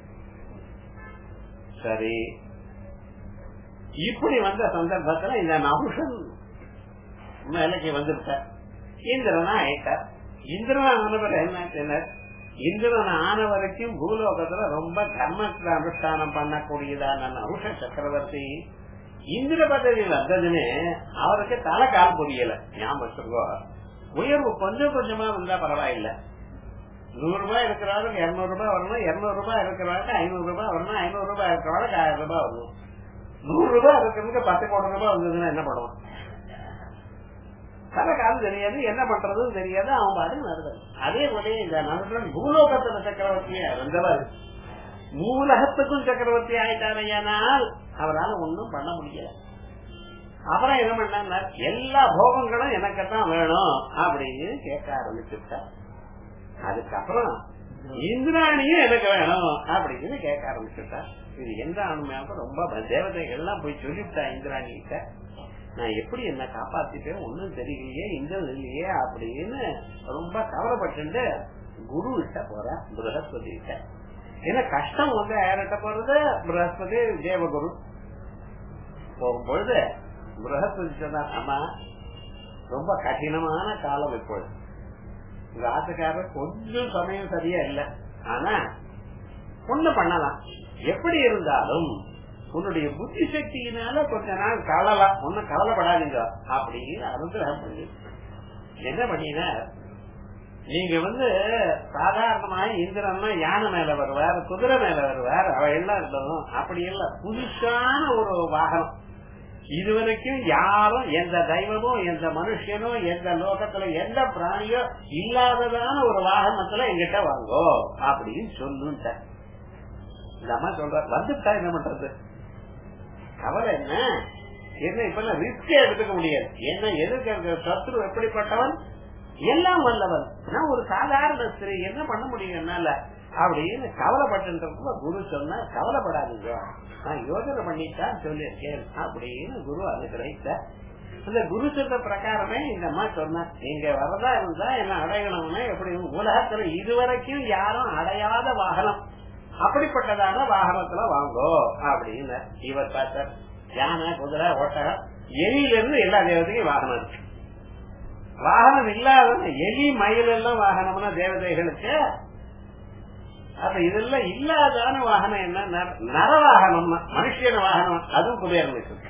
சரி இப்படி வந்த சந்தர்ப்பத்துல இந்த நபுஷன் மேலைக்கு வந்துருக்கார் இந்திரனா ஆயிட்டார் இந்திரன் ஆனவர் என்ன இந்திரன் ஆன வரைக்கும் பூலோகத்துல ரொம்ப கர்மத்துல அனுஷ்டானம் பண்ணக்கூடியதான நருஷ சக்கரவர்த்தி இந்திர பதவி வந்ததுன்னு அவருக்கு தலை கால் புரியல ஞாபகம் வச்சுக்கோ உயர்வு கொஞ்சம் கொஞ்சமா வந்தா பரவாயில்ல நூறு ரூபாய் இருக்கிறவருக்கு இருநூறு ரூபாய் வரணும் இருநூறு ரூபாய் இருக்கிறவருக்கு ஐநூறு ரூபாய் வரணும் ஐநூறு ரூபாய் இருக்கிறவருக்கு ஆயிரம் ரூபாய் வரணும் நூறு ரூபாய் இருக்கிறதுக்கு பத்து கோடி ரூபாய் வந்ததுன்னா என்ன பண்ணுவான் தலை காலம் தெரியாது என்ன பண்றதுன்னு தெரியாது அவன் பாட்டு நடந்தது அதே போல இந்த நடுடன் பூலோகத்துல சக்கரவர்த்தியா வந்தவர் மூலகத்துக்கும் சக்கரவர்த்தி ஆயிட்டாரையானால் அவரால் ஒன்னும் பண்ண முடியல அப்புறம் என்ன பண்ணார் எல்லா போகங்களும் எனக்குத்தான் வேணும் அப்படின்னு கேட்க ஆரம்பிச்சுட்டார் அதுக்கப்புறம் இந்திராணியும் எனக்கு வேணும் அப்படின்னு கேட்க ஆரம்பிச்சுட்டா இது எந்த ஆணுமையாக ரொம்ப தேவதைகள் எல்லாம் போய் சொல்லிவிட்டா இந்திராணி கிட்ட நான் எப்படி என்ன காப்பாத்திட்டேன் ஒண்ணும் தெரியலையே இந்திரன் இல்லையே அப்படின்னு ரொம்ப கவலைப்பட்டு குரு கிட்ட போறேன் பிரகஸ்பதி கிட்ட ஏன்னா கஷ்டம் வந்து யார்கிட்ட போறது பிரகஸ்பதி தேவகுரு போகும்பொழுது பிரகஸ்பதி சொன்னார் அம்மா ரொம்ப கடினமான காலம் இப்பொழுது உங்க ஆட்டுக்காரர் கொஞ்சம் சமயம் சரியா இல்ல ஆனா ஒண்ணு பண்ணலாம் எப்படி இருந்தாலும் உன்னுடைய புத்தி சக்தியினால கொஞ்ச நாள் கவலாம் ஒன்னும் கவலைப்படாதீங்க அப்படின்னு அனுகிரகம் பண்ணி என்ன பண்ணினா நீங்க வந்து சாதாரணமா இந்திரன்னா யானை மேல வருவார் குதிரை மேல வருவார் அவ எல்லாம் இருக்கணும் அப்படி இல்ல புதுசான ஒரு வாகனம் இதுவரைக்கும் யாரும் எந்த தெய்வமும் எந்த மனுஷனும் எந்த லோகத்துல எந்த பிராணியோ இல்லாததான ஒரு வாகனத்துல எங்கிட்ட வாங்கோ அப்படின்னு சொல்லுங்க இந்த அம்மா சொல்ற வந்துட்டா என்ன பண்றது கவலை என்ன என்ன இப்ப ரிஸ்க் எடுத்துக்க முடியாது என்ன எதிர்க்க சத்ரு எப்படிப்பட்டவன் எல்லாம் வல்லவன் நான் ஒரு சாதாரண ஸ்திரீ என்ன பண்ண முடியும் என்னால அப்படின்னு கவலைப்பட்டு குரு சொன்னா கவலைப்படாதீங்க நான் யோசனை பண்ணித்தான் சொல்லியிருக்கேன் அப்படின்னு குரு அனுகிரகித்த அந்த குரு சொல்ற பிரகாரமே இந்த அம்மா சொன்ன நீங்க வரதா இருந்தா என்ன அடையணும்னா எப்படி உலகத்துல இதுவரைக்கும் யாரும் அடையாத வாகனம் அப்படிப்பட்டதான வாகனத்துல வாங்கோ அப்படின்னு இவர் பார்த்தார் யானை குதிரை ஒட்டகம் எலியில இருந்து எல்லா தேவதையும் வாகனம் இருக்கு வாகனம் இல்லாத எலி மயில் எல்லாம் வாகனம்னா தேவதைகளுக்கு அப்ப இதெல்லாம் இல்லாதான வாகனம் என்ன நர வாகனம் மனுஷன வாகனம் அதுவும் குபேரன் வச்சிருக்கு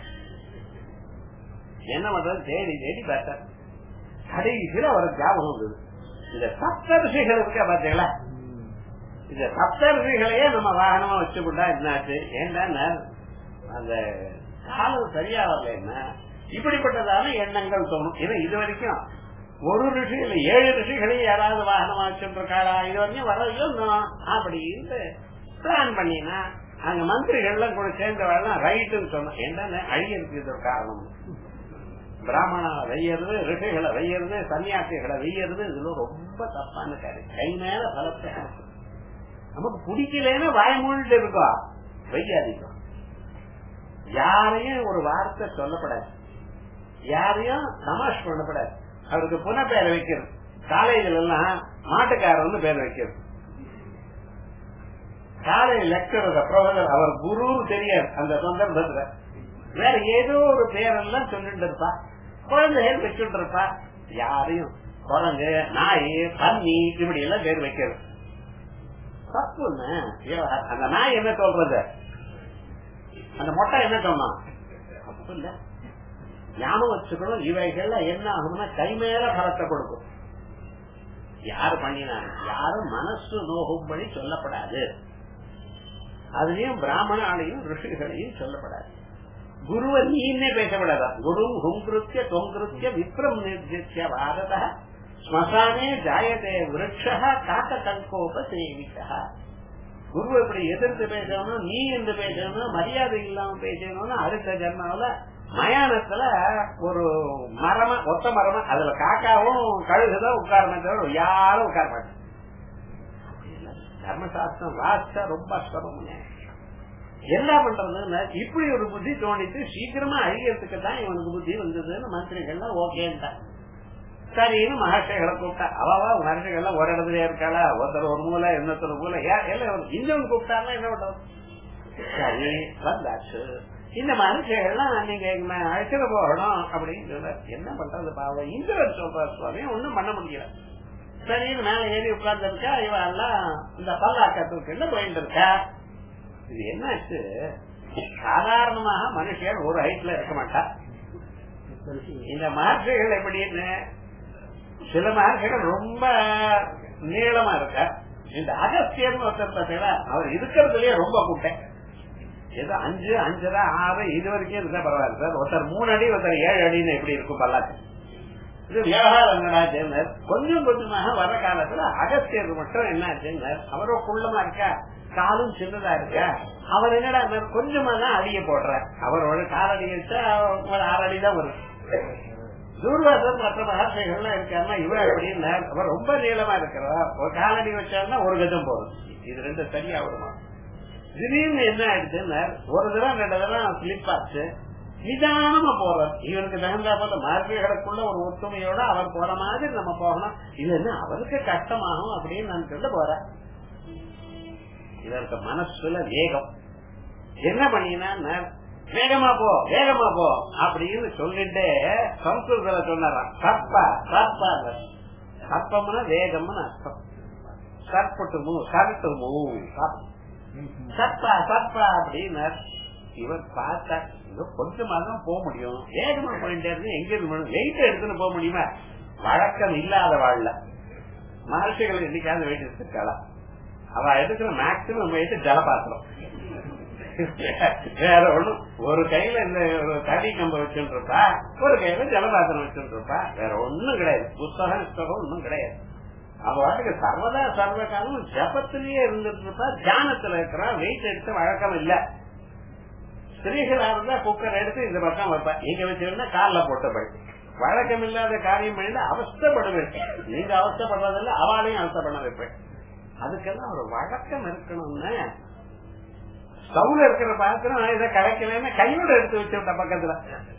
என்ன பண்றது தேடி தேடி பார்த்தார் கடைசியில் அவருக்கு ஞாபகம் வந்தது இந்த சப்தரிசிகள் இருக்க பாத்தீங்களா இந்த சப்தரிசிகளையே நம்ம வாகனமா வச்சுக்கிட்டா என்னாச்சு ஏன்னா அந்த காலம் சரியா வரல என்ன இப்படிப்பட்டதான எண்ணங்கள் தோணும் ஏன்னா இது வரைக்கும் ஒரு ரிஷி இல்ல ஏழு ரிஷிகளையும் யாராவது வாகனமா வச்சுருக்காளா இது வரைக்கும் வரவில்லை அப்படின்னு பிளான் பண்ணினா அங்க மந்திரிகள்லாம் கூட சேர்ந்தவெல்லாம் ரைட்டுன்னு சொன்னோம் என்னன்னு அழியறதுக்கு இது ஒரு காரணம் பிராமணா வெய்யறது ரிஷிகளை வெய்யறது சன்னியாசிகளை வெய்யறது இதுல ரொம்ப தப்பான காரியம் கை மேல பலத்தை நமக்கு பிடிக்கலன்னு வாய்மொழிட்டு இருக்கோம் வெய்யாதிக்கும் யாரையும் ஒரு வார்த்தை சொல்லப்படாது யாரையும் தமாஷ் பண்ணப்படாது அவருக்கு புன பேர் வைக்கிறது காலேஜில் எல்லாம் மாட்டுக்காரர் வந்து பேர் வைக்கிறது காலேஜ் லெக்சரர் ப்ரொஃபசர் அவர் குரு தெரியாது அந்த சந்தர்ப்பத்துல வேற ஏதோ ஒரு பேரெல்லாம் சொல்லிட்டு இருப்பா குழந்தைகள் வச்சுட்டு இருப்பா யாரையும் குரங்கு நாய் பன்னி இப்படி எல்லாம் பேர் வைக்கிறது தப்புன்னு அந்த நாய் என்ன சொல்றது அந்த மொட்டை என்ன சொன்னான் தப்பு இல்ல ஞாபகம் வச்சுக்கணும் இவைகள்ல என்ன ஆகும்னா கை மேல பலத்தை கொடுக்கும் யாரு பண்ணினாங்க யாரும் மனசு நோகும்படி சொல்லப்படாது அதுலயும் பிராமணாலையும் ரிஷிகளையும் சொல்லப்படாது குருவ நீன்னே பேசப்படாதா குரு ஹுங்கிருத்திய தொங்கிருத்திய விப்ரம் நிர்ஜித்திய பாரத ஸ்மசானே ஜாயதே விரக்ஷ காக்க கங்கோப சேவிக்கா குரு இப்படி எதிர்த்து பேசணும் நீ என்று பேசணும் மரியாதை இல்லாம பேசணும்னு அடுத்த ஜென்மாவில மயானத்துல ஒரு மரமா ஒத்த மரமா அதுல காக்காவும் கழுகுதான் உட்காரமே தவிர யாரும் உட்கார மாட்டேன் தர்மசாஸ்திரம் வாசிச்சா ரொம்ப சிரமம் என்ன பண்றதுன்னு இப்படி ஒரு புத்தி தோணிட்டு சீக்கிரமா அழியறதுக்கு தான் இவனுக்கு புத்தி வந்ததுன்னு மந்திரிகள்லாம் ஓகேன்ட்டான் சரின்னு மகர்ஷிகளை கூப்பிட்டா அவாவா மகர்ஷிகள்லாம் ஒரு இடத்துல இருக்காளா ஒருத்தர் ஒரு மூலை இன்னொருத்தர் மூலை எல்லாம் இந்தியன் கூப்பிட்டாருன்னா என்ன பண்றது சரி வந்தாச்சு இந்த மனுஷங்கள்லாம் நீங்க அழைச்சிட்டு போகணும் அப்படின்னு சொல்ல என்ன பண்றது பாவம் இந்திரன் சொல்ற சுவாமி ஒண்ணும் பண்ண முடியல சரின்னு மேல ஏறி உட்கார்ந்து இருக்கா இவ எல்லாம் இந்த பல்லாக்கத்துக்கு போயிட்டு இருக்கா இது என்னாச்சு சாதாரணமாக மனுஷன் ஒரு ஹைட்ல இருக்க மாட்டா இந்த மகர்ஷிகள் எப்படின்னு சில மகர்ஷிகள் ரொம்ப நீளமா இருக்க இந்த அகஸ்தியர்னு ஒருத்தர் பார்த்தீங்களா அவர் இருக்கிறதுலயே ரொம்ப கூட்டேன் ஏதோ அஞ்சு அஞ்சரை ஆறு இது வரைக்கும் இருந்தா பரவாயில்ல சார் ஒருத்தர் மூணு அடி ஒருத்தர் ஏழு அடின்னு எப்படி இருக்கும் பல்லாக்கு இது விவகாரங்களாச்சுன்னார் கொஞ்சம் கொஞ்சமாக வர காலத்துல அகஸ்தியர் மட்டும் என்ன ஆச்சுன்னார் அவரோ குள்ளமா இருக்கா காலும் சின்னதா இருக்க அவர் என்னடா கொஞ்சமா தான் அடிய போடுற அவரோட காலடி வச்சா ஒரு ஆறு அடி தான் வரும் தூர்வாச நாரதர் மற்ற மகர்ஷிகள்லாம் இருக்காருன்னா இவர் அப்படின்னு அவர் ரொம்ப நீளமா இருக்கிறார் ஒரு காலடி வச்சாருன்னா ஒரு கஜம் போதும் இது ரெண்டு சரியா வருமா திடீர்னு என்ன ஆயிடுச்சுன்னா ஒரு தடவை ரெண்டு தடவை ஸ்லிப் ஆச்சு நிதானமா போறார் இவருக்கு தகுந்தா போல மார்பிகளுக்குள்ள ஒரு ஒத்துமையோட அவர் போற மாதிரி நம்ம போகணும் இது என்ன அவருக்கு கஷ்டமாகும் அப்படின்னு நான் சொல்ல போறேன் இதற்கு மனசுல வேகம் என்ன பண்ணினா வேகமா போ வேகமா போ அப்படின்னு சொல்லிட்டு சம்ஸ்கிருதத்துல சொன்னாராம் சப்பா சப்பா சப்பம்னா வேகம்னு அர்த்தம் சற்பட்டுமு சரட்டுமு சப்பா சப்பா அப்படின்னு இவர் பார்த்தா கொஞ்சமா தான் போக முடியும் வேகமா போயிட்டே இருந்து எங்க இருந்து வெயிட் எடுத்துன்னு போக முடியுமா வழக்கம் இல்லாத வாழல மகர்ஷிகள் என்னைக்காவது வெயிட் எடுத்துருக்காளா அவ எடுக்கிற மேக்சிமம் வெயிட் ஜலபாத்திரம் வேற ஒண்ணும் ஒரு கையில இந்த ஒரு தடி கம்ப வச்சுட்டு இருப்பா ஒரு கையில ஜலபாத்திரம் வச்சுட்டு இருப்பா வேற ஒண்ணும் கிடையாது புஸ்தகம் புஸ்தகம் ஒண்ணும் கிடையாது அவ வாட்டுக்கு சர்வதா சர்வ காலம் ஜபத்திலேயே இருந்துட்டு இருப்பா தியானத்துல இருக்கிறா வெயிட் எடுத்து வழக்கம் இல்ல ஸ்திரீகளா இருந்தா குக்கர் எடுத்து இந்த பக்கம் வைப்பா இங்க வச்சிருந்தா கால்ல போட்ட போய் வழக்கம் இல்லாத காரியம் பண்ணி அவஸ்தப்படுவேன் நீங்க அவஸ்தப்படுறதில்ல அவளையும் அவஸ்தப்பட வைப்பேன் அதுக்கெல்லாம் ஒரு வழக்கம் இருக்கணும்னு ஸ்டவ்ல இருக்கிற பாத்திரம் இதை கலைக்கலன்னு கையோட எடுத்து வச்சுட்ட பக்கத்துல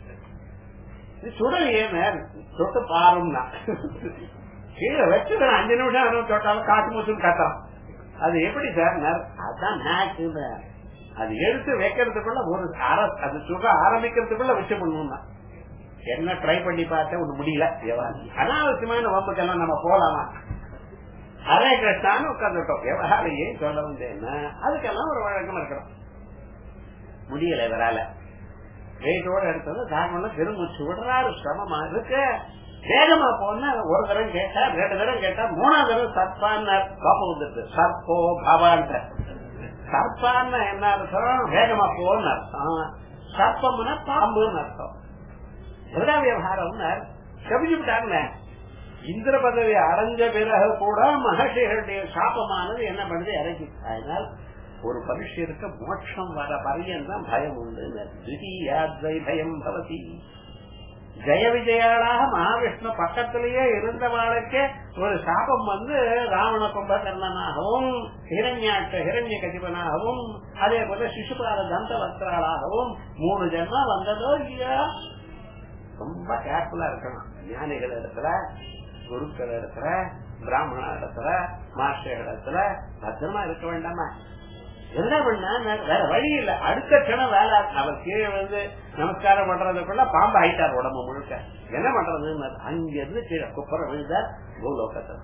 சுடல் ஏன் தொட்டு பாரும்னா கீழே வச்சுட்டு அஞ்சு நிமிஷம் தொட்டாலும் காட்டு மூச்சுன்னு கத்துறான் அது எப்படி சார் அதான் நாக்கு அது எடுத்து வைக்கிறதுக்குள்ள ஒரு அது சுட ஆரம்பிக்கிறதுக்குள்ள வச்சு பண்ணணும்னா என்ன ட்ரை பண்ணி பார்த்தேன் ஒண்ணு முடியல அனாவசியமான வம்புக்கெல்லாம் நம்ம போலாமா ஹரே கிருஷ்ணான்னு உட்காந்துட்டோம் விவகாரம் ஏன் சொல்ல வந்தேன்னா அதுக்கெல்லாம் ஒரு வழக்கம் இருக்கணும் முடியல இவரால வெயிட்டோட எடுத்தது தாக்கணும் பெருமூச்சு விடுறாரு சிரமமா இருக்கு வேகமா போன ஒரு தரம் கேட்டா ரெண்டு தரம் கேட்டா மூணாவது தரம் சர்ப்பான்னு கோபம் வந்துட்டு சர்ப்போ பவான்ட்ட சர்ப்பான்னு என்ன அர்த்தம் வேகமா போன்னு அர்த்தம் சர்ப்பம்னா பாம்புன்னு அர்த்தம் எவ்வளோ விவகாரம்னு கவிஞ்சு விட்டாங்க இந்திர பதவி அடைஞ்ச பிறகு கூட மகர்ஷிகளுடைய சாபமானது என்ன பண்ணுது இறங்கி அதனால் ஒரு மனுஷருக்கு மோட்சம் வர பரியந்தான் பயம் உண்டு திடீயாத்வை பயம் பவதி ஜெய விஜயாளாக மகாவிஷ்ணு பக்கத்திலேயே இருந்தவாளுக்கே ஒரு சாபம் வந்து ராவண கும்பகர்ணனாகவும் ஹிரண்யாட்ட ஹிரண்ய கதிபனாகவும் அதே போல சிசுபால தந்த வஸ்திராளாகவும் மூணு ஜென்மா வந்ததோ இல்லையா ரொம்ப கேர்ஃபுல்லா இருக்கணும் ஞானிகள் இடத்துல குருக்கள் இடத்துல பிராமண இடத்துல மாஸ்டர் இடத்துல பத்திரமா இருக்க வேண்டாமா என்ன பண்ணா வேற வழி இல்ல அடுத்த கணம் வேலை அவர் கீழே வந்து நமஸ்காரம் பண்றதுக்குள்ள பாம்பு ஆயிட்டார் உடம்பு முழுக்க என்ன பண்றது அங்க இருந்து கீழே குப்புற விழுந்தார் பூலோகத்தில்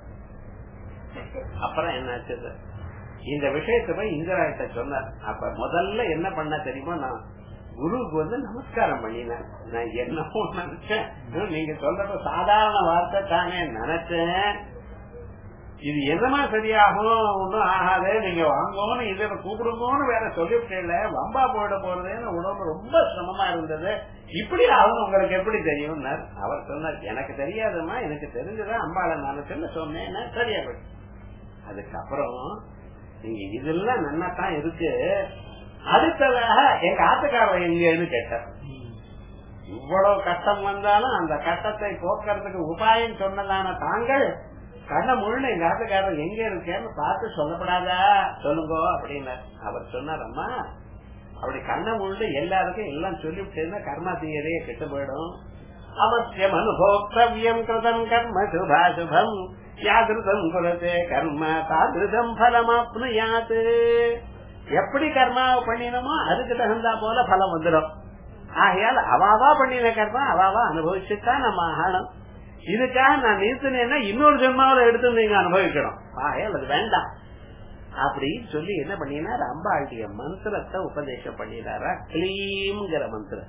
அப்புறம் என்னாச்சு இந்த விஷயத்தை போய் இந்திராயிட்ட சொன்னார் அப்ப முதல்ல என்ன பண்ண தெரியுமா நான் குருவுக்கு வந்து நமஸ்காரம் பண்ணினேன் நான் என்னமோ நினைச்சேன் நீங்க சொல்றப்ப சாதாரண வார்த்தை தானே நினைச்சேன் இது என்னமா சரியாகும் ஒன்னும் ஆகாது நீங்க வாங்கன்னு இதை கூப்பிடுங்கன்னு வேற சொல்லிவிட்டேன் வம்பா போயிட போறதுன்னு உடம்பு ரொம்ப சிரமமா இருந்தது இப்படி ஆகும் உங்களுக்கு எப்படி தெரியும் அவர் சொன்னார் எனக்கு தெரியாதுமா எனக்கு தெரிஞ்சுதான் அம்பாளை நினைச்சுன்னு சொன்னேன் சரியா போயிட்டு அதுக்கப்புறம் நீங்க இதெல்லாம் நன்னாத்தான் இருக்கு அடுத்ததாக எங்க ஆத்துக்காரர் எங்கன்னு கேட்டார் இவ்வளவு கஷ்டம் வந்தாலும் அந்த கஷ்டத்தை போக்குறதுக்கு உபாயம் சொன்னதான தாங்கள் கண்ண முழுன எங்க ஆத்துக்காரர் எங்க இருக்கேன்னு பார்த்து சொல்லப்படாதா சொல்லுங்க அப்படின்னு அவர் சொன்னார் அம்மா அப்படி கண்ண முழுண்டு எல்லாருக்கும் எல்லாம் சொல்லிவிட்டேன்னா கர்மா தீயதே கெட்டு போயிடும் அவசியம் அனுபோக்தவியம் கிருதம் கர்ம சுபாசுபம் யாதிருதம் குலத்தே கர்ம தாதிருதம் பலமாப்னுயாத்து எப்படி கர்மா பண்ணினமோ அதுக்கு தகுந்தா போல பலம் வந்துடும் ஆகையால் அவாவா பண்ணின கர்மா அவாவா அனுபவிச்சுதான் நம்ம ஆகணும் இதுக்காக நான் நிறுத்தினேன்னா இன்னொரு ஜென்மாவில எடுத்து நீங்க அனுபவிக்கணும் ஆகையால் அது வேண்டாம் அப்படின்னு சொல்லி என்ன பண்ணினா அம்பாளுடைய மந்திரத்தை உபதேசம் பண்ணினாரா கிளீம்ங்கிற மந்திரம்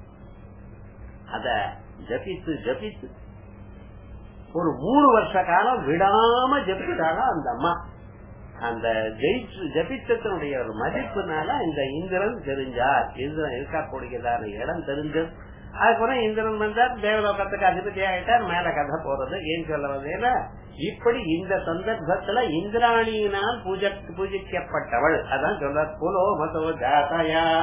அத ஜபித்து ஜபித்து ஒரு மூணு வருஷ காலம் விடாம ஜபித்தாலும் அந்த அம்மா அந்த ஜெயிச்சு ஜபித்தத்தினுடைய ஒரு மதிப்புனால இந்த இந்திரன் தெரிஞ்சார் இந்திரன் இருக்கக்கூடியதான இடம் தெரிஞ்சது அதுக்கப்புறம் இந்திரன் வந்தார் தேவலோகத்துக்கு அதிபதி ஆயிட்டார் மேல கதை போறது ஏன் சொல்ல வந்தேன்னா இப்படி இந்த சந்தர்ப்பத்துல இந்திராணியினால் பூஜ பூஜிக்கப்பட்டவள் அதான் சொல்ற புலோ மதோ ஜாதயா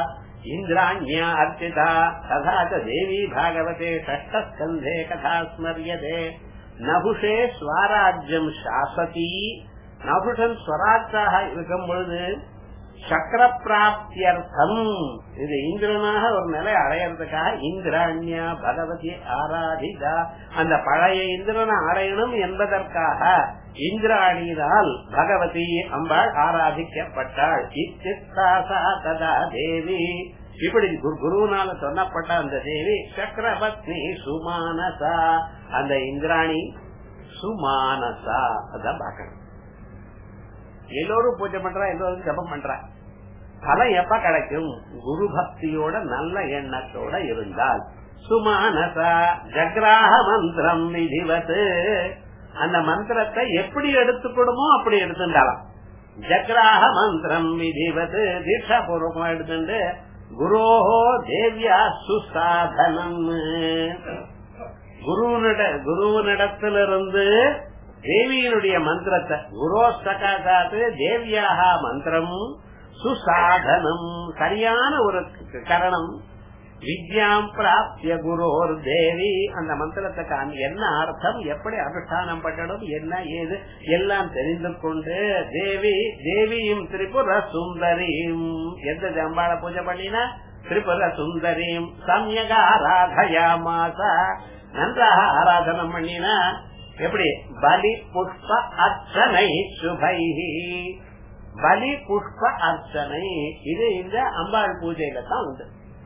इन्द्राण्या अर्चिता तथा च देवी भागवते षष्ठस्कन्धे कथा स्मर्यते நபுஷே ஸ்வராஜ்யம் சாசதி நபுஷன் ஸ்வராஜாக இருக்கும் பொழுது சக்கர பிராப்தியர்த்தம் இது இந்திரனாக ஒரு நிலை அடையறதுக்காக இந்திராண்யா பகவதி ஆராதிதா அந்த பழைய இந்திரனை அடையணும் என்பதற்காக இந்திராணியினால் பகவதி அம்பாள் ஆராதிக்கப்பட்டாள் இத்திஸ்தாசா ததா தேவி இப்படி குருனால சொன்னப்பட்ட அந்த தேவி சக்கரபத்னி சுமானசா அந்த இந்திராணி சுமானசா அதான் பாக்கணும் எல்லோரும் பூஜை பண்றா எல்லோரும் ஜபம் பண்றா பலம் எப்ப கிடைக்கும் குரு பக்தியோட நல்ல எண்ணத்தோட இருந்தால் சுமானசா ஜக்ராக மந்திரம் விதிவத்து அந்த மந்திரத்தை எப்படி எடுத்துக்கணுமோ அப்படி எடுத்துட்டாலாம் ஜக்ராக மந்திரம் விதிவது தீட்சா பூர்வமா எடுத்துட்டு குரோஹோ தேவியா சுசாதனம் குருவனிட குருவனிடத்திலிருந்து தேவியினுடைய மந்திரத்தை குரோ சகாசாத்து தேவியாக மந்திரம் சுசாதனம் சரியான ஒரு கரணம் வித்யாம் பிராப்திய குரோர் தேவி அந்த மந்திரத்துக்கு என்ன அர்த்தம் எப்படி அனுஷ்டானம் பண்ணணும் என்ன ஏது எல்லாம் தெரிந்து கொண்டு தேவி தேவியும் திரிபுர சுந்தரியும் எந்த ஜம்பாள பூஜை பண்ணினா திரிபுர சுந்தரியும் சமயக ஆராதயா மாசா நன்றாக ஆராதனம் பண்ணினா எப்படி பலி புஷ்ப அர்ச்சனை சுபைஹி பலி புஷ்ப அர்ச்சனை இது இந்த அம்பாள் பூஜையில தான் உண்டு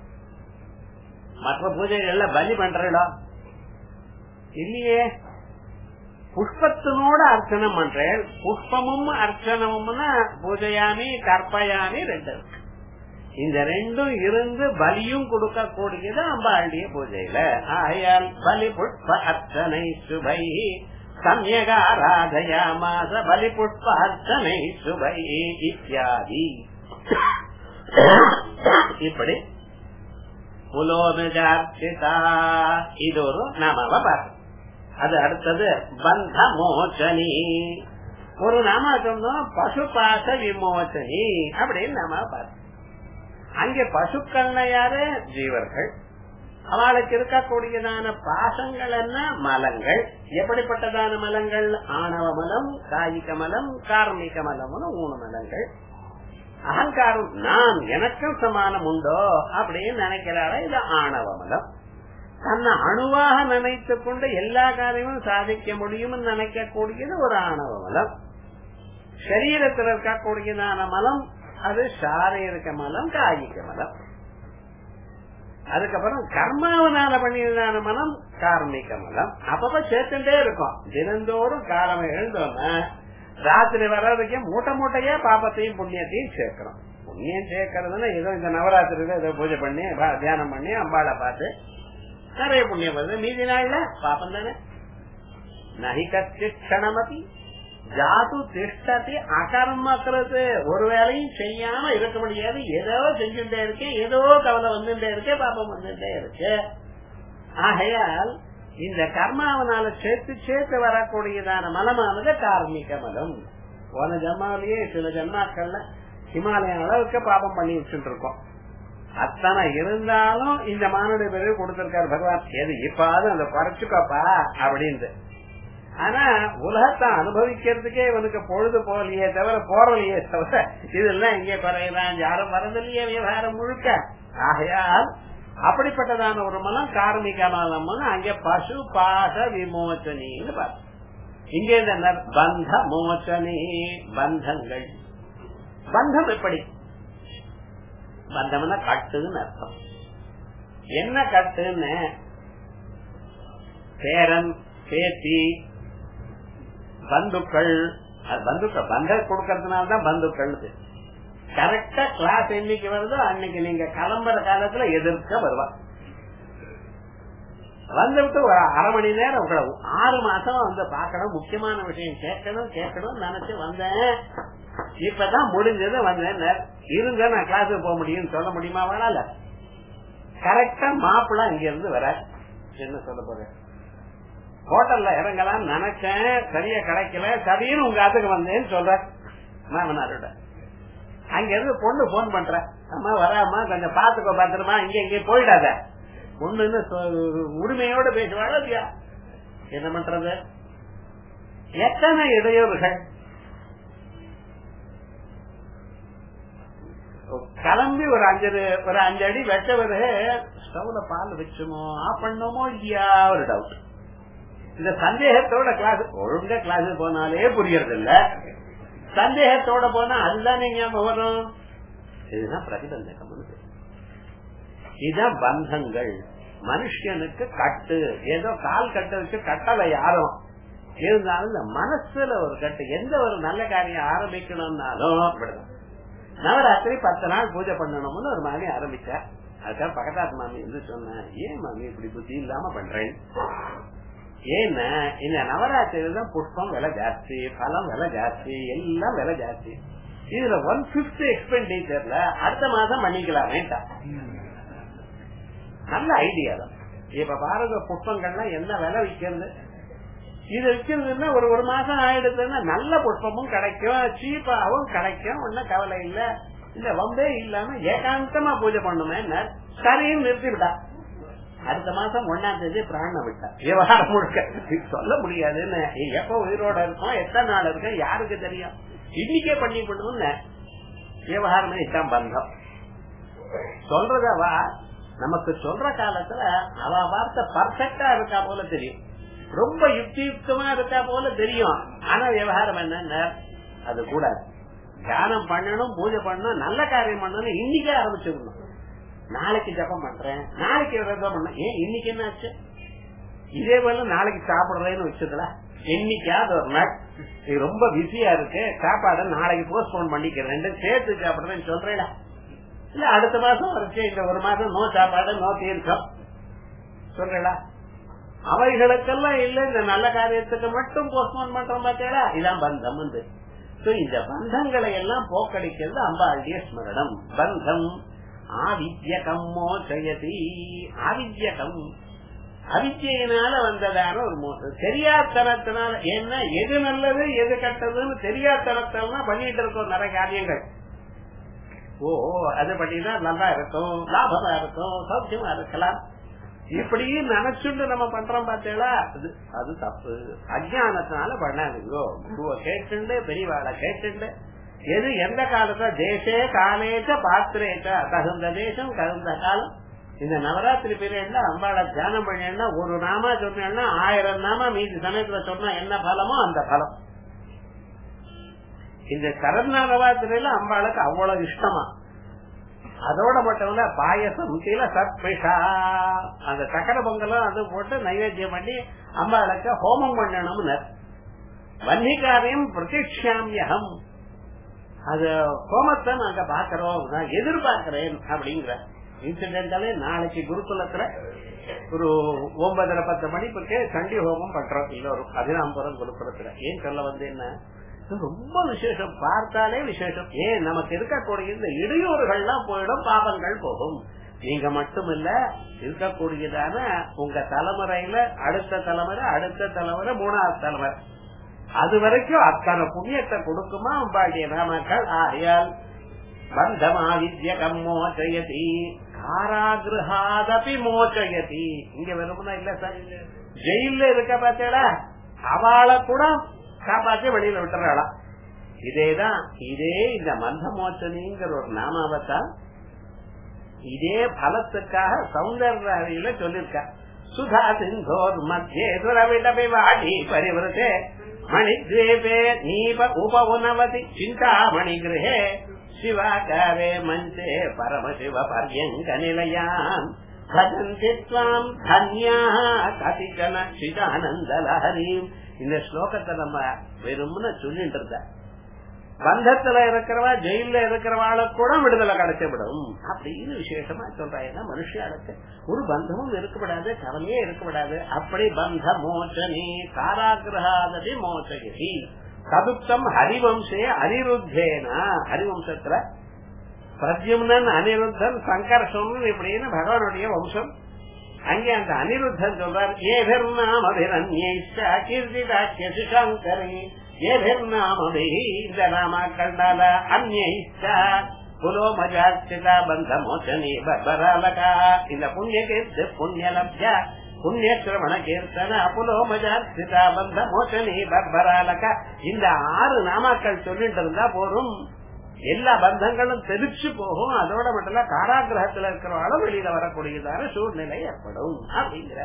மற்ற பூஜைகள்ல பலி பண்றா இல்லையே புஷ்பத்தினோட அர்ச்சனை பண்றேன் புஷ்பமும் அர்ச்சனமும்னா பூஜையாமி கற்பயாமி ரெண்டு இருக்கு இந்த ரெண்டும் இருந்து பலியும் கொடுக்கக்கூடியது அம்பாளுடைய பூஜையில ஆயால் பலி புஷ்ப அர்ச்சனை சுபை சமயகாராதயா மாச பலி புஷ்ப அர்ச்சனை சுபை இத்தியாதி இப்படி புலோனுஜார்ச்சிதா இது ஒரு நாமாவ பார்த்து அது அடுத்தது பந்த மோச்சனி ஒரு நாம சொன்னோம் பசுபாச விமோச்சனி அப்படின்னு நாம பார்த்து அங்கே பசுக்கள்ல யாரு ஜீவர்கள் அவளுக்கு இருக்கக்கூடியதான பாசங்கள் என்ன மலங்கள் எப்படிப்பட்டதான மலங்கள் ஆணவ மலம் காயிக மலம் கார்மிக மலம்னு மூணு மலங்கள் அகங்காரம் நான் எனக்கும் சமானம் உண்டோ அப்படின்னு நினைக்கிறாரா இது ஆணவ மலம் தன்னை அணுவாக நினைத்து கொண்டு எல்லா காரியமும் சாதிக்க முடியும் நினைக்கக்கூடியது ஒரு ஆணவ மலம் சரீரத்தில் இருக்கக்கூடியதான மலம் அது சாரீரிக மலம் காயிக மலம் அதுக்கப்புறம் கர்மாவனால பண்ணியதான மனம் கார்மிக மலம் அப்பப்ப சேர்த்துட்டே இருக்கும் தினந்தோறும் காலம் எழுந்தோன்னா ராத்திரி வர்றதுக்கே மூட்டை மூட்டையா பாப்பத்தையும் புண்ணியத்தையும் சேர்க்கிறோம் புண்ணியம் சேர்க்கறதுன்னா ஏதோ இந்த நவராத்திரியில ஏதோ பூஜை பண்ணி தியானம் பண்ணி அம்பாளை பார்த்து நிறைய புண்ணியம் வருது மீதி நாள்ல பாப்பம் தானே நகி கட்சிணமதி ஜாது திஷ்டத்தை அகர்மக்கிறது ஒரு வேலையும் செய்யாம இருக்க முடியாது ஏதோ செஞ்சுட்டே இருக்கேன் ஏதோ கவலை வந்துட்டே இருக்கே பாப்பம் வந்துட்டே இருக்கு ஆகையால் இந்த கர்மாவனால சேர்த்து சேர்த்து வரக்கூடியதான மலமானது கார்மிக மலம் போன ஜன்மாவிலேயே சில ஜன்மாக்கள்ல ஹிமாலயம் அளவுக்கு பாபம் பண்ணி வச்சுட்டு இருக்கோம் அத்தனை இருந்தாலும் இந்த மானுடைய பிறகு கொடுத்திருக்காரு பகவான் எது இப்பாவது அந்த குறைச்சுக்கோப்பா அப்படின்னு ஆனா உலகத்தை அனுபவிக்கிறதுக்கே இவனுக்கு பொழுது போகலையே தவிர போறலையே தவிர இதெல்லாம் இங்கே குறையலாம் யாரும் வரதில்லையே விவகாரம் முழுக்க ஆகையால் அப்படிப்பட்டதான ஒரு மனம் கார்மிக மலம் அங்கே பசு பாச விமோச்சனின்னு பார்த்தோம் இங்கே இந்த பந்த மோச்சனி பந்தங்கள் பந்தம் எப்படி பந்தம்னா கட்டுன்னு அர்த்தம் என்ன கட்டுன்னு பேரன் பேத்தி பந்துக்கள் பந்துக்கள் பந்தம் கொடுக்கறதுனால தான் பந்துக்கள் கரெக்டா கிளாஸ் என்னைக்கு வருதோ அன்னைக்கு நீங்க கிளம்புற காலத்துல எதிர்க்க வருவா வந்துவிட்டு ஒரு அரை மணி நேரம் உங்களை ஆறு மாசம் வந்து பாக்கணும் முக்கியமான விஷயம் கேட்கணும் கேட்கணும் நினைச்சு வந்தேன் இப்பதான் முடிஞ்சது வந்தேன் இருங்க நான் கிளாஸுக்கு போக முடியும்னு சொல்ல முடியுமா வேணால கரெக்டா மாப்பிள்ள இங்க இருந்து வர என்ன சொல்ல போறேன் ஹோட்டல்ல இறங்கலாம் நினைச்சேன் சரியா கிடைக்கல சரின்னு உங்க அதுக்கு வந்தேன்னு சொல்ற மாமனாரோட அங்க இருந்து பொண்ணு போன் பண்ற அம்மா வராமா கொஞ்சம் பாத்துக்கோ பாத்துருமா இங்க இங்க போயிடாத ஒண்ணுன்னு சொ- உரிமையோட பேசுவாள் இல்லையா என்ன பண்றது எத்தனை இடையூறுகள் கிளம்பி ஒரு அஞ்சு ஒரு அஞ்சு அடி வெட்ட பிறகு ஸ்டவ்ல பால் வச்சோமோ ஆஃப் பண்ணோமோ இல்லையா ஒரு டவுட் இந்த சந்தேகத்தோட கிளாஸ் ஒழுங்கா கிளாஸ் போனாலே புரியறது இல்ல சந்தேகத்தோட போனா அதுதான் ஞாபகம் வரும் இதுதான் பிரதிபந்தகம் இதுதான் பந்தங்கள் மனுஷனுக்கு கட்டு ஏதோ கால் கட்ட வச்சு கட்டலை யாரும் இருந்தாலும் இந்த மனசுல ஒரு கட்டு எந்த ஒரு நல்ல காரியம் ஆரம்பிக்கணும்னாலும் அப்படிதான் நவராத்திரி பத்து நாள் பூஜை பண்ணணும்னு ஒரு மாமி ஆரம்பிச்சா அதுக்காக பக்கத்தாத்து மாமி வந்து சொன்னேன் ஏன் மாமி இப்படி புத்தி இல்லாம பண்றேன் ஏன்னா இந்த நவராத்திரியில தான் புஷ்பம் விலை ஜாஸ்தி பழம் விலை ஜாஸ்தி எல்லாம் விலை ஜாஸ்தி இதுல ஒன் பிப்த் எக்ஸ்பெண்டிச்சர்ல அடுத்த மாசம் பண்ணிக்கலாம் வேண்டாம் நல்ல ஐடியா தான் இப்ப பாருங்க புஷ்பங்கள்லாம் என்ன விலை விக்கிறது இது விக்கிறதுன்னா ஒரு ஒரு மாசம் ஆயிடுதுன்னா நல்ல புஷ்பமும் கிடைக்கும் சீப்பாவும் கிடைக்கும் ஒன்னும் கவலை இல்ல இந்த வம்பே இல்லாம ஏகாந்தமா பூஜை பண்ணுமே சரின்னு நிறுத்தி விட்டா அடுத்த மாசம் ஒன்னாம் தேதி பிராண விட்டா விவகாரம் முழுக்க சொல்ல முடியாதுன்னு எப்ப உயிரோட இருக்கும் எத்தனை நாள் இருக்கும் யாருக்கு தெரியும் இன்னைக்கே பண்ணி பண்ணுவோம்னு விவகாரமே இதான் பந்தம் சொல்றதவா நமக்கு சொல்ற காலத்துல அவ வார்த்தை பர்ஃபெக்டா இருக்கா போல தெரியும் ரொம்ப யுக்தி யுக்தமா இருக்கா போல தெரியும் ஆனா விவகாரம் என்ன அது கூடாது தியானம் பண்ணணும் பூஜை பண்ணணும் நல்ல காரியம் பண்ணணும் இன்னைக்கே ஆரம்பிச்சிடணும் நாளைக்கு ஜபம் பண்றேன் நாளைக்கு விரதம் பண்ண ஏன் இன்னைக்கு என்ன ஆச்சு இதே போல நாளைக்கு சாப்பிடுறேன்னு வச்சுக்கலாம் என்னைக்காவது ஒரு நாள் இது ரொம்ப பிஸியா இருக்கு சாப்பாடு நாளைக்கு போஸ்ட்போன் பண்ணிக்கிறேன் சேர்த்து சாப்பிடுறேன்னு சொல்றேன் இல்ல அடுத்த மாசம் வரைக்கும் இந்த ஒரு மாசம் நோ சாப்பாடு நோ தீர்க்கம் சொல்றா அவைகளுக்கெல்லாம் இல்ல இந்த நல்ல காரியத்துக்கு மட்டும் போஸ்ட்போன் பண்றோம் பார்த்தீங்களா இதான் பந்தம் வந்து இந்த பந்தங்களை எல்லாம் போக்கடிக்கிறது அம்பாளுடைய ஸ்மரணம் பந்தம் ஆவித்யகம் மோச்சயதி ஆவித்யகம் அவித்தியினால வந்ததான ஒரு மோசம் தெரியாத்தனத்தினால என்ன எது நல்லது எது கெட்டதுன்னு தெரியாத்தனத்தான் பண்ணிட்டு இருக்கோம் நிறைய காரியங்கள் ஓ அது பண்ணினா நல்லா இருக்கும் லாபமா இருக்கும் சௌக்கியமா இருக்கலாம் இப்படி நினைச்சுட்டு நம்ம பண்றோம் பார்த்தீங்களா அது அது தப்பு அஜானத்தினால பண்ணாதீங்கோ குருவை கேட்டுண்டு பெரியவாளை கேட்டுண்டு எது எந்த காலத்துல தேசே காலேச்ச பாத்திரேச்ச தகுந்த தேசம் தகுந்த காலம் இந்த நவராத்திரி பீரியட்ல அம்பாளை தியானம் பண்ணா ஒரு நாமா சொன்னா ஆயிரம் நாமா மீதி சமயத்துல சொன்னா என்ன பலமோ அந்த பலம் இந்த சரண நவராத்திரியில அம்பாளுக்கு அவ்வளவு இஷ்டமா அதோட மட்டும் இல்ல பாயசம் கீழ சத்மிஷா அந்த சக்கர பொங்கலும் அது போட்டு நைவேத்தியம் பண்ணி அம்பாளுக்கு ஹோமம் பண்ணணும்னு வன்னிகாரியம் பிரதிஷ்யாமியகம் அது ஹோமத்தை நாங்க பாக்கிறோம் நான் எதிர்பார்க்கிறேன் அப்படிங்கிற இன்சிடென்டாலே நாளைக்கு குருகுலத்துல ஒரு ஒன்பதரை பத்து மணிக்கு சண்டி ஹோமம் பண்றோம் இல்ல ஒரு பதினாம்பரம் குருகுலத்துல ஏன் சொல்ல வந்து என்ன ரொம்ப விசேஷம் பார்த்தாலே விசேஷம் ஏன் நமக்கு இருக்கக்கூடிய இந்த இடையூறுகள்லாம் போயிடும் பாபங்கள் போகும் நீங்க மட்டும் இல்ல இருக்கக்கூடியதான உங்க தலைமுறையில அடுத்த தலைமுறை அடுத்த தலைமுறை மூணாவது தலைமுறை அது வரைக்கும் அத்தனை புண்ணியத்தை கொடுக்குமா அம்பாடிய நாமக்கள் ஆகையால் பந்தமாவித்யகம் மோச்சயதி காராகிருஹாதபி மோச்சயதி இங்க வரும்னா இல்ல சார் ஜெயில இருக்க பார்த்தேடா அவளை கூட காப்பாத்தி வெளியில விட்டுறாளாம் இதேதான் இதே இந்த மந்த மோச்சனிங்கிற ஒரு நாமாவத்தான் இதே பலத்துக்காக சௌந்தர்யில சொல்லிருக்கா சுதா சிந்தோர் மத்தியே துரவிடபி வாடி பரிவருத்தே மணித்வீபே நீப உப உனவதி சிந்தாமணி கிரகே சிவாகாரே மஞ்சே பரமசிவ பர்யங்க நிலையாம் பஜந்தி துவாம் தன்யா கதிஜன சிதானந்த லஹரீம் இந்த ஸ்லோகத்தை நம்ம வெறும்னு சொல்லிட்டு இருந்த பந்தத்துல இருக்கிறவா ஜெயில இருக்கிறவாள கூட விடுதலை கிடைக்கப்படும் அப்படின்னு விசேஷமா சொல்றாங்க மனுஷாளுக்கு ஒரு பந்தமும் இருக்கப்படாது கவலையே இருக்கப்படாது அப்படி பந்த மோச்சனி காராகிரகாததி மோச்சகி சதுப்தம் ஹரிவம்சே அனிருத்தேனா ஹரிவம்சத்துல பிரத்யும்னன் அனிருத்தன் சங்கர்ஷம் இப்படின்னு பகவானுடைய வம்சம் அங்கே அந்த அனிருத்தன் சொல்றார் ஏபிர்நாம் அபிரண்யேஷா கீர்த்திதாக்கிய சுசங்கரி ஏபிர்நாம் அபி இந்த நாமாக்கள்னால அந்நேஷா புலோ மஜாச்சிதா பந்த மோச்சனி பரலகா இந்த புண்ணிய கீர்த்தி புண்ணிய லப்யா புண்ணிய சிரவண கீர்த்தன புலோ மஜாச்சிதா பந்த மோச்சனி பரலகா இந்த ஆறு நாமாக்கள் சொல்லிட்டு இருந்தா போதும் எல்லா பந்தங்களும் தெரிச்சு போகும் அதோட மட்டும் இல்ல காராகிரகத்துல இருக்கிறவாலும் வெளியில வரக்கூடியதான சூழ்நிலை ஏற்படும் அப்படிங்கிற